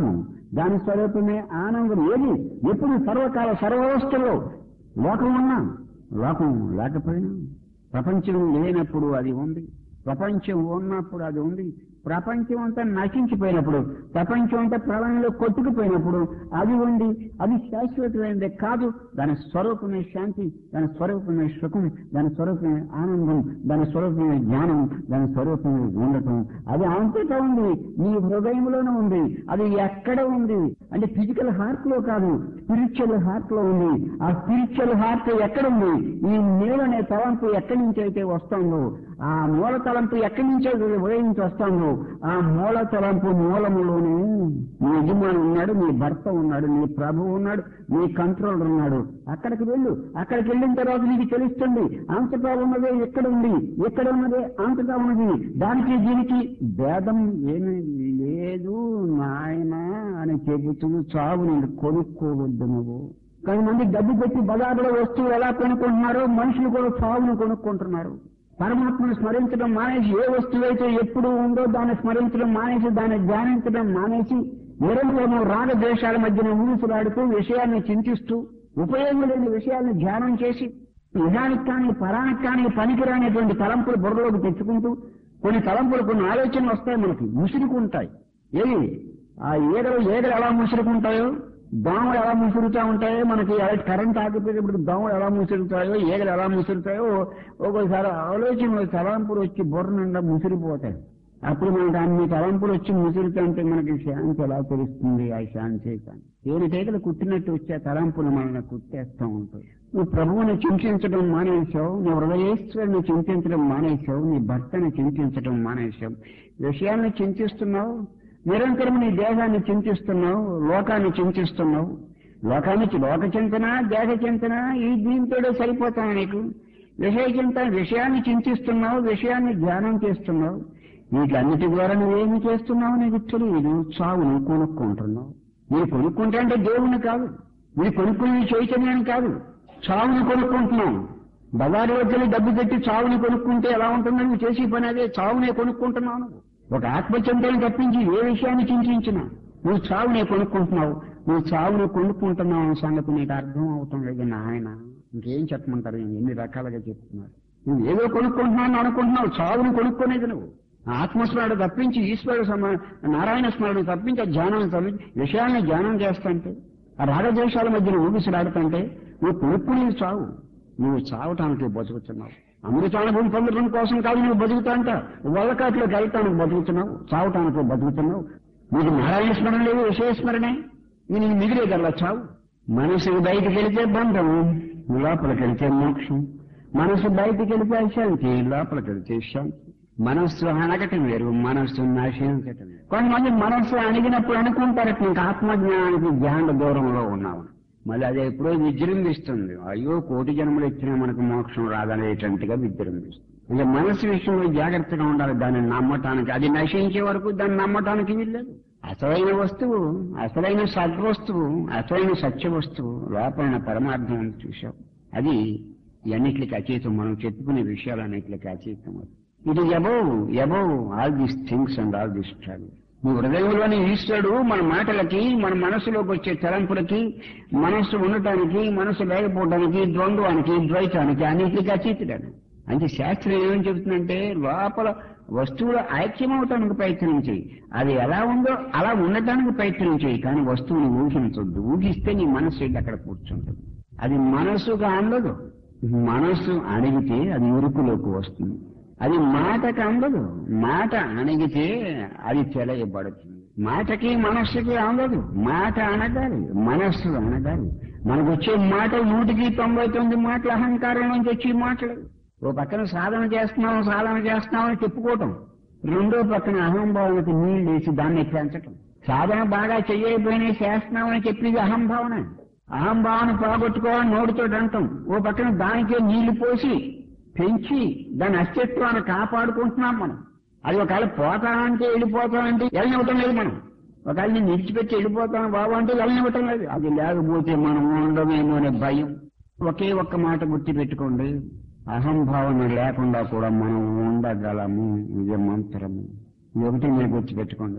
దాని స్వరూపమే ఆనందం ఏది ఎప్పుడు సర్వకాల సర్వవస్థల్లో లోకం ఉన్నా లోకం లేకపోయినా ప్రపంచం లేనప్పుడు అది ఉంది ప్రపంచం ఉన్నప్పుడు అది ఉంది ప్రపంచం అంతా నశించిపోయినప్పుడు ప్రపంచం అంతా ప్రళయంలో కొట్టుకుపోయినప్పుడు అది ఉంది అది శాశ్వతమైనది కాదు దాని స్వరూపమే శాంతి దాని స్వరూపమే సుఖం దాని స్వరూపమే ఆనందం దాని స్వరూపమే జ్ఞానం దాని స్వరూపమే ఉండటం అది అంతటా ఉంది నీ హృదయంలోనే ఉంది అది ఎక్కడ ఉంది అంటే ఫిజికల్ హార్ట్ లో కాదు స్పిరిచువల్ హార్ట్ లో ఉంది ఆ స్పిరిచువల్ హార్ట్ ఎక్కడ ఉంది ఈ నీళ్ళనే తలంపు ఎక్కడి నుంచి అయితే వస్తుందో ఆ మూల తలంపు ఎక్కడి నుంచి అయితే ఉదయించి వస్తుందో ఆ మూల తలంపు మూలములోనే నీ యజమాని ఉన్నాడు నీ భర్త ఉన్నాడు నీ ప్రభు ఉన్నాడు నీ కంట్రోలర్ ఉన్నాడు అక్కడికి వెళ్ళు అక్కడికి వెళ్ళిన తర్వాత నీకు తెలుస్తుంది అంతటా ఉన్నదే ఎక్కడ ఉంది ఎక్కడ ఉన్నదే అంతటా ఉన్నది దానికి దీనికి భేదం ఏమీ లేదు నాయన అని చెబుతూ చావు నేను కొనుక్కోవద్దు నువ్వు కొంతమంది డబ్బు పెట్టి బజార్లో వస్తువులు ఎలా కొనుక్కుంటున్నారో మనుషులు కూడా చావును కొనుక్కుంటున్నారు పరమాత్మను స్మరించడం మానేసి ఏ వస్తువు అయితే ఎప్పుడు ఉందో దాన్ని స్మరించడం మానేసి దాన్ని ధ్యానించడం మానేసి నిరంతరము రాగద్వేషాల మధ్యన ఊసులాడుతూ విషయాన్ని చింతిస్తూ ఉపయోగం లేని విషయాన్ని ధ్యానం చేసి నిజానికి కానీ పరానికి కానీ పనికిరానిటువంటి తలంపులు బుర్రలోకి తెచ్చుకుంటూ కొన్ని తలంపులు కొన్ని ఆలోచనలు వస్తాయి మనకి ముసురుకుంటాయి ఏవి ఆ ఈగలు ఈగలు ఎలా ముసురుకుంటాయో దోమలు ఎలా ముసురుతా ఉంటాయో మనకి ఎలా కరెంట్ ఆగిపోయేటప్పుడు దోమలు ఎలా ముసురుతాయో ఈగలు ఎలా ముసురుతాయో ఒక్కోసారి ఆలోచనలు తలంపులు వచ్చి బుర్ర నిండా ముసిరిపోతాయి అప్పుడు మనకి అన్ని తలంపులు వచ్చి ముసురుతుంటే మనకి శాంతి ఎలా తెలుస్తుంది ఆ శాంతి కానీ ఏడు తీగలు కుట్టినట్టు వచ్చే తలంపులు మనల్ని కుట్టేస్తూ ఉంటాయి నువ్వు ప్రభువుని చింతించడం మానేశావు నీ హృదయేశ్వరుని చింతించడం మానేశావు నీ భర్తని చింతించడం మానేశావు విషయాన్ని చింతిస్తున్నావు నిరంతరం నీ దేహాన్ని చింతిస్తున్నావు లోకాన్ని చింతిస్తున్నావు లోకానికి లోక చింతన దేహ చింతన ఈ దీంతో సరిపోతాను నీకు విషయ చింతన విషయాన్ని చింతిస్తున్నావు విషయాన్ని ధ్యానం చేస్తున్నావు వీటన్నిటి ద్వారా నువ్వేమి చేస్తున్నావు నీకు తెలియదు చావును కొనుక్కుంటున్నావు మీరు కొనుక్కుంటా అంటే దేవుని కాదు మీరు కొనుక్కునే చైతన్యాన్ని కాదు చావుని కొనుక్కుంటున్నావు బజారులోకి వెళ్ళి డబ్బు పెట్టి చావుని కొనుక్కుంటే ఎలా ఉంటుందో నువ్వు చేసే పని అదే చావునే కొనుక్కుంటున్నావు నువ్వు ఒక ఆత్మచింతని తప్పించి ఏ విషయాన్ని చింతించినా నువ్వు చావునే కొనుక్కుంటున్నావు నువ్వు చావుని కొనుక్కుంటున్నావు అనే సంగతి నీకు అర్థం అవటం లేదు నాయన ఇంకేం చెప్పమంటారు ఎన్ని రకాలుగా చెప్తున్నారు నువ్వు ఏదో కొనుక్కుంటున్నావు అని అనుకుంటున్నావు చావుని కొనుక్కునేది నువ్వు ఆత్మస్మరణ తప్పించి ఈశ్వరుడు సమ నారాయణ స్మరణ తప్పించి ఆ ధ్యానం తప్పించి విషయాన్ని ధ్యానం చేస్తుంటే ఆ రాగద్వేషాల మధ్యన ఊగిసలాడుతుంటే నువ్వు కొనుక్కునేది చావు నువ్వు చావటానికి బతుకుతున్నావు అమృతానుభవం పొందడం కోసం కాదు నువ్వు బతుకుతా అంట వల్లకాట్లోకి వెళ్తానికి బతుకుతున్నావు చావటానికి బతుకుతున్నావు నీకు నారాయణ స్మరణ లేదు విషయ స్మరణే నేను మిగిలేదల్లా చావు మనసు బయటికి వెళితే బంధం లోపలికి వెళితే మోక్షం మనసు బయటికి వెళితే శాంతి లోపలికి వెళితే శాంతి మనస్సు అనగటం వేరు మనస్సు నశించటం వేరు కొంతమంది మనస్సు అణిగినప్పుడు అనుకుంటారు నీకు ఆత్మజ్ఞానానికి ధ్యాన దూరంలో ఉన్నావు మళ్ళీ అది ఎప్పుడో విజృంభిస్తుంది అయ్యో కోటి జన్మలు ఇచ్చినా మనకు మోక్షం రాదనేటట్టుగా విజృంభిస్తుంది ఇంకా మనసు విషయంలో జాగ్రత్తగా ఉండాలి దాన్ని నమ్మటానికి అది నశించే వరకు దాన్ని నమ్మటానికి వీల్లేదు అసలైన వస్తువు అసలైన సద్వస్తువు అసలైన సత్య వస్తువు లోపలైన పరమార్థం అని చూశావు అది అన్నిటికి అతీతం మనం చెప్పుకునే విషయాలన్నిటికి అతీతం అది it is above above all these things and all this travel మీ హృదయంలోని ఈశ్వరుడు మన మాటలకి మన మనసులోకి వచ్చే తలంపులకి మనస్సు ఉండటానికి మనసు లేకపోవడానికి ద్వంద్వానికి ద్వైతానికి అన్నింటికి అతీతుడాను అంటే శాస్త్రం ఏమని చెబుతుందంటే లోపల వస్తువులు ఐక్యమవటానికి ప్రయత్నం చేయి అది ఎలా ఉందో అలా ఉండటానికి ప్రయత్నం చేయి కానీ వస్తువుని ఊహించొద్దు ఊహిస్తే నీ మనస్సు వెళ్ళి అక్కడ కూర్చుంటుంది అది మనస్సుగా అందదు మనస్సు అడిగితే అది ఉరుకులోకి వస్తుంది అది మాటకి అందదు మాట అణిగితే అది తెలియబడుతుంది మాటకి మనస్సుకి అందదు మాట అనగాలి మనస్సు అనగాలి మనకు వచ్చే మాట నూటికి తొంభై తొమ్మిది మాటలు అహంకారం నుంచి వచ్చే మాటలు ఓ పక్కన సాధన చేస్తున్నాం సాధన చేస్తున్నాం అని చెప్పుకోవటం రెండో పక్కన అహంభావనకి నీళ్ళు వేసి దాన్ని పెంచటం సాధన బాగా చెయ్యకపోయినా చేస్తున్నామని చెప్పేది అహంభావన అహంభావన పోగొట్టుకోవాలని నోటితో అంటాం ఓ పక్కన దానికే నీళ్లు పోసి పెంచి దాని అస్తిత్వాన్ని కాపాడుకుంటున్నాం మనం అది ఒకవేళ పోతానంటే వెళ్ళిపోతానంటే వెళ్ళనివ్వటం లేదు మనం ఒకవేళ నేను విడిచిపెట్టి వెళ్ళిపోతాను బాబు అంటే వెళ్ళనివ్వటం లేదు అది లేకపోతే మనం ఉండమేమో అనే భయం ఒకే ఒక్క మాట గుర్తుపెట్టుకోండి అహంభావన లేకుండా కూడా మనం ఉండగలము ఇది మంత్రము ఇది ఒకటి మీరు గుర్తుపెట్టుకోండి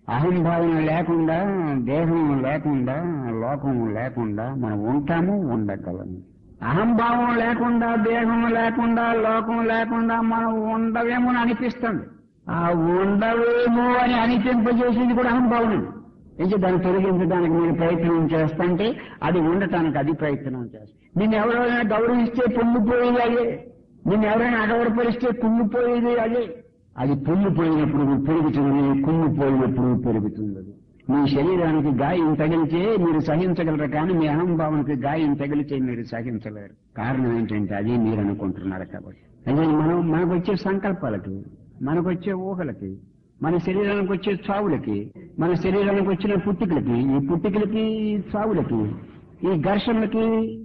అహంభావం లేకుండా దేహం లేకుండా లోకం లేకుండా మనం ఉంటాము ఉండగలము అహంభావం లేకుండా దేహం లేకుండా లోకం లేకుండా మనం ఉండవేమో అని అనిపిస్తుంది ఆ ఉండవేమో అని అనిపింపజేసేది కూడా అహంభావం అయితే దాన్ని తొలగించడానికి మీరు ప్రయత్నం చేస్తుంటే అది ఉండటానికి అది ప్రయత్నం చేస్తాం నిన్ను ఎవరైనా గౌరవిస్తే పొంగిపోయేది అదే నిన్ను ఎవరైనా అగౌరవపరిస్తే కుమ్మిపోయేది అదే అది పొంగిపోయినప్పుడు పెరుగుతుంది కుమ్మిపోయినప్పుడు పెరుగుతుంది అది మీ శరీరానికి గాయం తగిలితే మీరు సహించగలరు కానీ మీ అహంభావానికి గాయం తగిలితే మీరు సహించలేరు కారణం ఏంటంటే అది మీరు అనుకుంటున్నారు కాబట్టి అదే మనం మనకు వచ్చే సంకల్పాలకి మనకు వచ్చే ఊహలకి మన శరీరానికి వచ్చే చావులకి మన శరీరానికి వచ్చిన పుట్టికలకి ఈ పుట్టికలకి ఈ చావులకి ఈ ఘర్షణలకి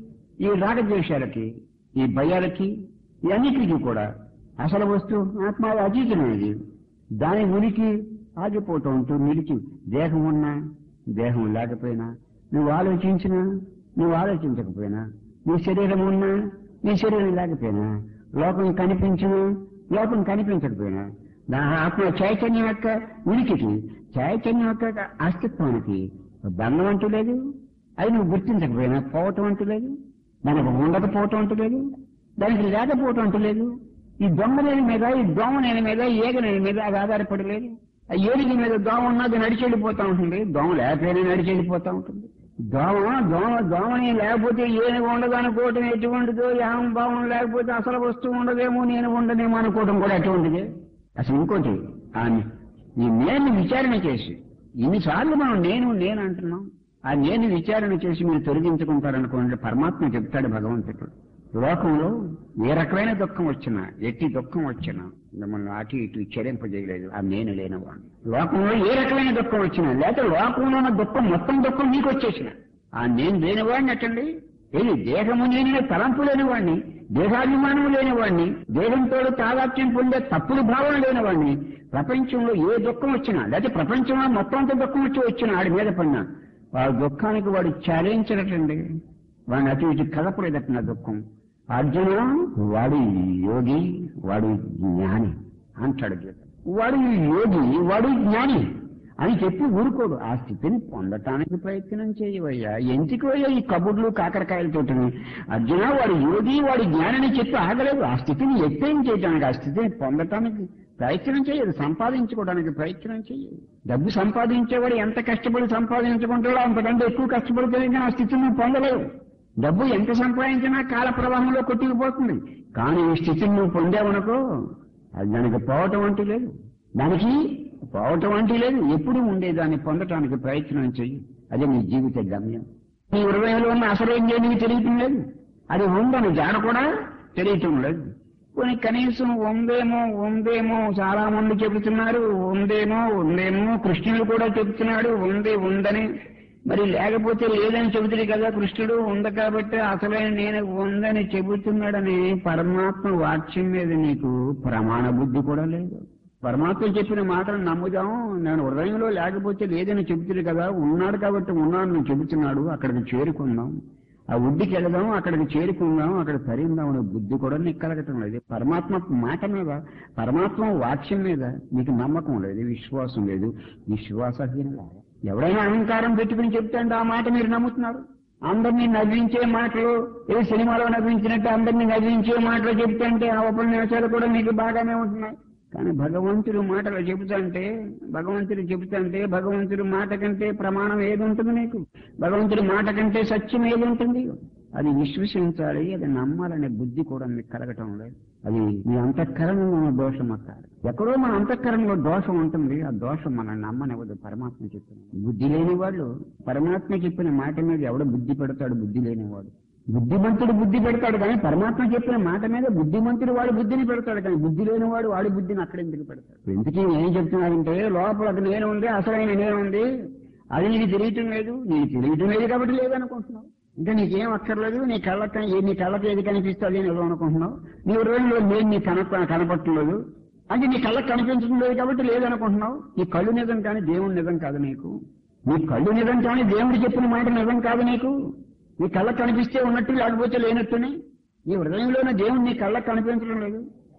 ఈ రాగద్వేషాలకి ఈ భయాలకి ఈ అన్నిటికీ కూడా అసలు వస్తువు ఆత్మ అతీతమైనది దాని ఉనికి ఆగిపోతూ ఉంటూ నిలిచి దేహం ఉన్నా దేహం లేకపోయినా నువ్వు ఆలోచించినా నువ్వు ఆలోచించకపోయినా నీ శరీరం ఉన్నా నీ శరీరం లేకపోయినా లోకం కనిపించినా లోకం కనిపించకపోయినా నా ఆత్మ చైతన్యం యొక్క ఉనికికి చైతన్యం యొక్క అస్తిత్వానికి బంధం అంటూ లేదు అది నువ్వు గుర్తించకపోయినా పోవటం అంటూ లేదు దానికి ఉండకపోవటం అంటూ లేదు దానికి లేకపోవటం అంటూ లేదు ఈ దొంగనేని మీద ఈ దోమనేని మీద ఏగనేని మీద అది ఆధారపడలేదు ఆ ఏనుగు మీద దోమ ఉన్నది నడిచి వెళ్ళిపోతా ఉంటుంది దోమ లేకపోయినా నడిచి వెళ్ళిపోతా ఉంటుంది దోమ దోమ దోమని లేకపోతే ఏనుగు ఉండదు అనుకోవటం ఎటువంటిదో యాం భావం లేకపోతే అసలు వస్తువు ఉండదేమో నేను ఉండదేమో అనుకోవటం కూడా అటువంటిదే అసలు ఇంకోటి ఆ ఈ నేను విచారణ చేసి ఇన్నిసార్లు మనం నేను నేను అంటున్నాం ఆ నేను విచారణ చేసి మీరు తొలగించుకుంటారనుకోండి పరమాత్మ చెప్తాడు భగవంతుడు లోకంలో ఏ రకమైన దుఃఖం వచ్చినా ఎట్టి దుఃఖం వచ్చినా మిమ్మల్ని అటు ఇటు చెరింపజేయలేదు ఆ నేను లేనివాడు లోకంలో ఏ రకమైన దుఃఖం వచ్చినా లేకపోతే లోకంలో ఉన్న దుఃఖం మొత్తం దుఃఖం మీకు వచ్చేసిన ఆ నేను లేనివాడిని అట్టండి ఏది దేహము నేను తలంపు లేనివాడిని దేహాభిమానం లేనివాడిని దేహంతో తాదాత్యం పొందే తప్పుడు భావన లేనివాడిని ప్రపంచంలో ఏ దుఃఖం వచ్చినా లేకపోతే ప్రపంచంలో మొత్తం అంత దుఃఖం వచ్చి వచ్చిన ఆడి మీద పడినా వాడి దుఃఖానికి వాడు చాలించడటండి వాడిని అటు ఇటు కదపలేదట నా దుఃఖం అర్జున వాడు యోగి వాడు జ్ఞాని అంటాడు గీత వాడు యోగి వాడు జ్ఞాని అని చెప్పి ఊరుకోడు ఆ స్థితిని పొందటానికి ప్రయత్నం చేయవయ్యా ఎందుకు అయ్యా ఈ కబుర్లు కాకరకాయలతోటి అర్జున వాడు యోగి వాడు జ్ఞానని చెప్పి ఆగలేదు ఆ స్థితిని ఎత్తేం చేయడానికి ఆ స్థితిని పొందటానికి ప్రయత్నం చేయదు సంపాదించుకోవడానికి ప్రయత్నం చేయదు డబ్బు సంపాదించేవాడు ఎంత కష్టపడి సంపాదించుకుంటాడో అంతకంటే ఎక్కువ కష్టపడితే కానీ ఆ స్థితిని పొందలేవు డబ్బు ఎంత సంపాదించినా కాల ప్రవాహంలో కొట్టుకుపోతుంది కానీ ఈ స్థితిని నువ్వు పొందావనుకో అది దానికి పోవటం అంటూ లేదు దానికి పోవటం అంటూ లేదు ఎప్పుడు ఉండేదాన్ని పొందటానికి ప్రయత్నం చెయ్యి అదే నీ జీవిత గమ్యం నీ హృదయంలో ఉన్న అసలేం నీకు తెలియటం లేదు అది ఉందని జాడ కూడా తెలియటం లేదు కొన్ని కనీసం ఉందేమో ఉందేమో చాలా మంది చెబుతున్నారు ఉందేమో ఉందేమో కృష్ణుడు కూడా చెబుతున్నాడు ఉంది ఉందని మరి లేకపోతే లేదని చెబుతుంది కదా కృష్ణుడు ఉంది కాబట్టి అసలైన నేను ఉందని చెబుతున్నాడని పరమాత్మ వాక్యం మీద నీకు ప్రమాణ బుద్ధి కూడా లేదు పరమాత్మ చెప్పిన మాటలు నమ్ముదాం నేను హృదయంలో లేకపోతే లేదని చెబుతుంది కదా ఉన్నాడు కాబట్టి ఉన్నాడు నువ్వు చెబుతున్నాడు అక్కడికి చేరుకుందాం ఆ ఒడ్డుకి వెళదాం అక్కడికి చేరుకుందాం అక్కడ తరిందాం అనే బుద్ధి కూడా నీకు కలగటం లేదు పరమాత్మ మాట మీద పరమాత్మ వాక్యం మీద నీకు నమ్మకం లేదు విశ్వాసం లేదు విశ్వాసహీనలాగా ఎవరైనా అహంకారం పెట్టుకుని చెప్తాంటే ఆ మాట మీరు నమ్ముతున్నారు అందరినీ నవ్వించే మాటలు ఏ సినిమాలో నవ్వించినట్టు అందరినీ నవ్వించే మాటలు చెప్తుంటే ఆ ఉపన్యాసాలు కూడా మీకు బాగానే ఉంటున్నాయి కానీ భగవంతుడు మాటలు చెబుతాంటే భగవంతుడు చెబుతాంటే భగవంతుడి మాట కంటే ప్రమాణం ఏది ఉంటుంది నీకు భగవంతుడి మాట కంటే సత్యం ఏది ఉంటుంది అది విశ్వసించాలి అది నమ్మాలనే బుద్ధి కూడా మీకు కలగటం లేదు అది మీ అంతఃకరణలో ఉన్న దోషం అక్కడ ఎక్కడో మన అంతఃకరణలో దోషం ఉంటుంది ఆ దోషం మన నమ్మనివ్వదు పరమాత్మ చెప్పిన బుద్ధి లేని వాళ్ళు పరమాత్మ చెప్పిన మాట మీద ఎవడ బుద్ధి పెడతాడు బుద్ధి లేనివాడు బుద్ధిమంతుడు బుద్ధి పెడతాడు కానీ పరమాత్మ చెప్పిన మాట మీద బుద్ధిమంతుడు వాడి బుద్ధిని పెడతాడు కానీ బుద్ధి లేనివాడు వాడి బుద్ధిని అక్కడ ఎందుకు పెడతాడు ఎందుకు ఏం చెప్తున్నాడంటే లోపల అది నేను ఉంది అసలైన నేను ఉంది అది నీకు తెలియటం లేదు నీకు తెలియటం లేదు కాబట్టి లేదనుకుంటున్నావు ఇంకా నీకేం అక్కర్లేదు నీ కళ్ళకి నీ కళ్ళకి ఏది కనిపిస్తుంది అని ఏదో అనుకుంటున్నావు నీ హృదయంలో నేను నీ కన కనపట్టలేదు అంటే నీ కళ్ళకి కనిపించడం లేదు కాబట్టి లేదనుకుంటున్నావు నీ కళ్ళు నిజం కానీ దేవుడు నిజం కాదు నీకు నీ కళ్ళు నిజం కానీ దేవుడు చెప్పిన మాట నిజం కాదు నీకు నీ కళ్ళకు కనిపిస్తే ఉన్నట్టు లేకపోతే లేనట్టునే నీ హృదయంలోనే దేవుడు నీ కళ్ళకు కనిపించడం లేదు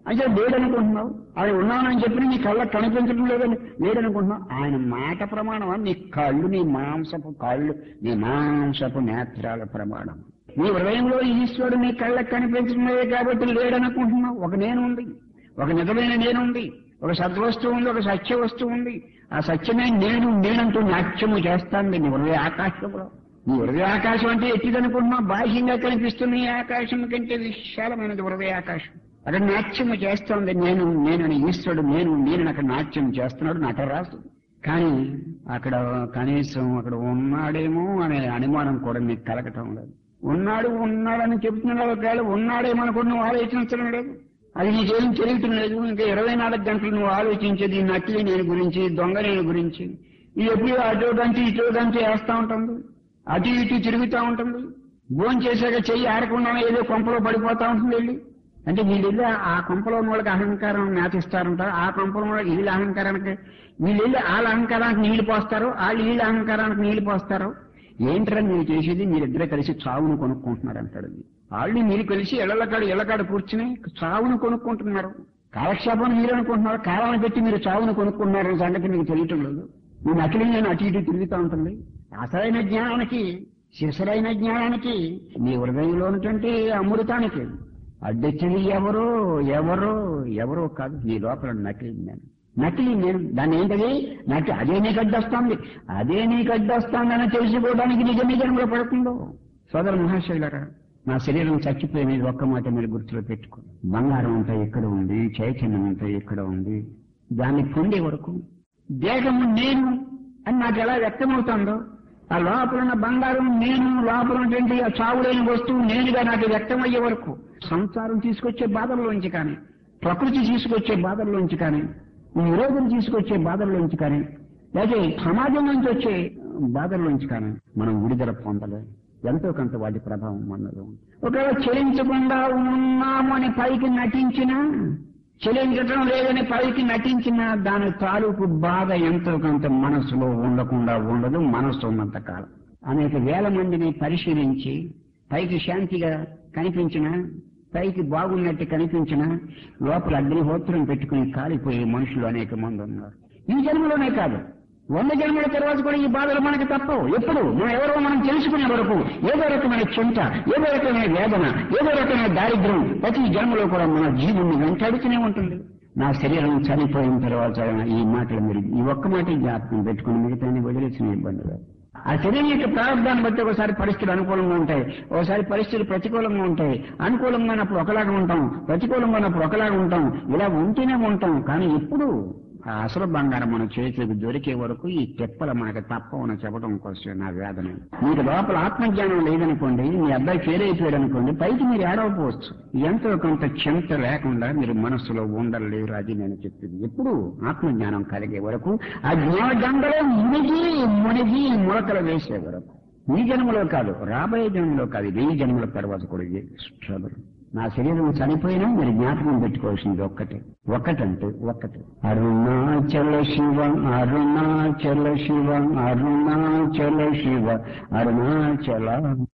అంటే లేడనుకుంటున్నావు ఆయన ఉన్నానని చెప్పి నీ కళ్ళకు కనిపించడం లేదని లేడనుకుంటున్నావు ఆయన మాట ప్రమాణం నీ కళ్ళు నీ మాంసపు కళ్ళు నీ మాంసపు నేత్రాల ప్రమాణం నీ హృదయంలో ఈశ్వరుడు నీ కళ్ళకు కనిపించడం లేదు కాబట్టి లేడనుకుంటున్నావు ఒక నేను ఉంది ఒక నిజమైన నేను ఉంది ఒక సద్వస్తువు ఉంది ఒక సత్య వస్తువు ఉంది ఆ సత్యమే నేను నేనంటూ నాట్యము చేస్తాను నీ హృదయ ఆకాశంలో నీ హృదయ ఆకాశం అంటే ఎట్టిదనుకుంటున్నావు బాహ్యంగా కనిపిస్తున్న ఈ ఆకాశం కంటే విశాలమైనది హృదయ ఆకాశం అక్కడ నాట్యము చేస్తోంది నేను నేనని ఈశ్వరుడు నేను నేను అక్కడ నాట్యం చేస్తున్నాడు నటరాజు కానీ అక్కడ కనీసం అక్కడ ఉన్నాడేమో అనే అనుమానం కూడా నీకు కలగటం లేదు ఉన్నాడు ఉన్నాడని చెప్తున్నాడు ఒకవేళ ఉన్నాడేమనుకుని నువ్వు ఆలోచించడం లేదు అది నీకేం తెలియటం లేదు ఇంకా ఇరవై నాలుగు గంటలు నువ్వు ఆలోచించేది నకిలీ నేను గురించి దొంగ నేను గురించి ఇది ఎప్పుడు అటో గంట ఇటో గంట వేస్తా ఉంటుంది అటు ఇటు తిరుగుతూ ఉంటుంది భోజనం చేశాక చెయ్యి ఆడకుండా ఏదో కొంపలో పడిపోతా ఉంటుంది వెళ్ళి అంటే వీళ్ళు వెళ్ళి ఆ కొంపలో ఉన్న వాళ్ళకి అహంకారం నాటిస్తారంటారు ఆ కొంపలో ఉన్న వాళ్ళకి వీళ్ళ అహంకారానికి వీళ్ళు వెళ్ళి వాళ్ళ అహంకారానికి నీళ్లు పోస్తారు వాళ్ళు వీళ్ళ అహంకారానికి నీళ్లు పోస్తారు ఏంట్రా మీరు చేసేది మీరిద్దరే కలిసి చావును కొనుక్కుంటున్నారు అంటాడు వాళ్ళు మీరు కలిసి ఎళ్ళకాడు ఎళ్ళకాడు కూర్చుని చావును కొనుక్కుంటున్నారు కాలక్షేపం మీరు అనుకుంటున్నారు కాలాన్ని పెట్టి మీరు చావును కొనుక్కుంటున్నారు అనే సంగతి మీకు తెలియటం లేదు మీ నకిలీ నేను అటు ఇటు తిరుగుతూ ఉంటుంది అసలైన జ్ఞానానికి శిశులైన జ్ఞానానికి నీ హృదయంలో ఉన్నటువంటి అమృతానికి అడ్డొచ్చింది ఎవరో ఎవరో ఎవరో కాదు నీ లోపల నకిలీ నేను నకిలీ నేను దాన్ని ఏంటది నకి అదే నీకు అడ్డొస్తుంది అదే నీకు అడ్డొస్తుందని తెలుసుకోవడానికి నిజ నిజంలో పడుతుందో సోదర మహాశైలరా నా శరీరం చచ్చిపోయినది ఒక్క మాట మీరు గుర్తులో పెట్టుకో బంగారం అంతా ఇక్కడ ఉంది చైతన్యం అంతా ఇక్కడ ఉంది దాన్ని పొందే వరకు దేహము నేను అని నాకు ఎలా వ్యక్తమవుతుందో ఆ లోపల ఉన్న బంగారం నేను లోపల ఉన్నటువంటి ఆ చావులేని వస్తువు నేనుగా నాకు వ్యక్తమయ్యే వరకు సంసారం తీసుకొచ్చే బాధల్లోంచి కానీ ప్రకృతి తీసుకొచ్చే బాధల్లోంచి కానీ ఈ రోజులు తీసుకొచ్చే బాధల్లోంచి కానీ లేకపోతే సమాజం నుంచి వచ్చే బాధల్లోంచి కానీ మనం విడుదల పొందలే ఎంతో కొంత వాటి ప్రభావం మనలో ఉంది. ఒకవేళ చెలించకుండా ఉన్నాము అని పైకి నటించినా చెలించటం లేదని పైకి నటించిన దాని తాలూకు బాధ ఎంతో కొంత మనసులో ఉండకుండా ఉండదు మనసు ఉన్నంత కాలం అనేక వేల మందిని పరిశీలించి పైకి శాంతిగా కనిపించిన పైకి బాగున్నట్టు కనిపించిన లోపల అగ్నిహోత్రం పెట్టుకుని కాలిపోయే మనుషులు అనేక మంది ఉన్నారు ఈ జన్మలోనే కాదు వంద జన్మల తర్వాత కూడా ఈ బాధలు మనకు తప్పవు ఎప్పుడు మనం ఎవరో మనం తెలుసుకునే వరకు ఏదో రకమైన చింత ఏదో రకమైన వేదన ఏదో రకమైన దారిద్ర్యం ప్రతి జన్మలో కూడా మన జీవుని వెంటాడుతూనే ఉంటుంది నా శరీరం చనిపోయిన తర్వాత ఈ మాటలు మీరు ఈ ఒక్క మాట జ్ఞాపకం పెట్టుకుని మిగతా వదిలేసిన ఇబ్బంది లేదు ఆ శరీరం యొక్క ప్రారంభాన్ని బట్టి ఒకసారి పరిస్థితులు అనుకూలంగా ఉంటాయి ఒకసారి పరిస్థితులు ప్రతికూలంగా ఉంటాయి అనుకూలంగా ఉన్నప్పుడు ఒకలాగా ఉంటాం ప్రతికూలంగా ఉన్నప్పుడు ఒకలాగా ఉంటాం ఇలా ఉంటూనే ఉంటాం కానీ ఎప్పుడు ఆ అసలు బంగారం మన చేతికి దొరికే వరకు ఈ తెప్పలు మనకు తప్పవని చెప్పడం కోసం నా వేదన మీకు లోపల ఆత్మజ్ఞానం లేదనుకోండి మీ అబ్బాయి ఫెయిల్ అయిపోయాడు అనుకోండి పైకి మీరు ఏడవపోవచ్చు ఎంతో కొంత చింత లేకుండా మీరు మనస్సులో ఉండలేరు అది నేను చెప్పింది ఎప్పుడు ఆత్మజ్ఞానం కలిగే వరకు ఆ జ్ఞానగంగలో మునిగి మునిగి ములకలు వేసే వరకు ఈ జన్మలో కాదు రాబోయే జన్మలో కాదు వెయ్యి జన్మల తర్వాత కూడా ఇది స్ట్రగుల్ నా శరీరం చనిపోయినా మీరు జ్ఞాపకం పెట్టుకోవాల్సింది ఒక్కటే ఒక్కటంటే ఒక్కటే అరుణాచల శివ అరుణాచల శివ అరుణాచల శివ అరుణాచల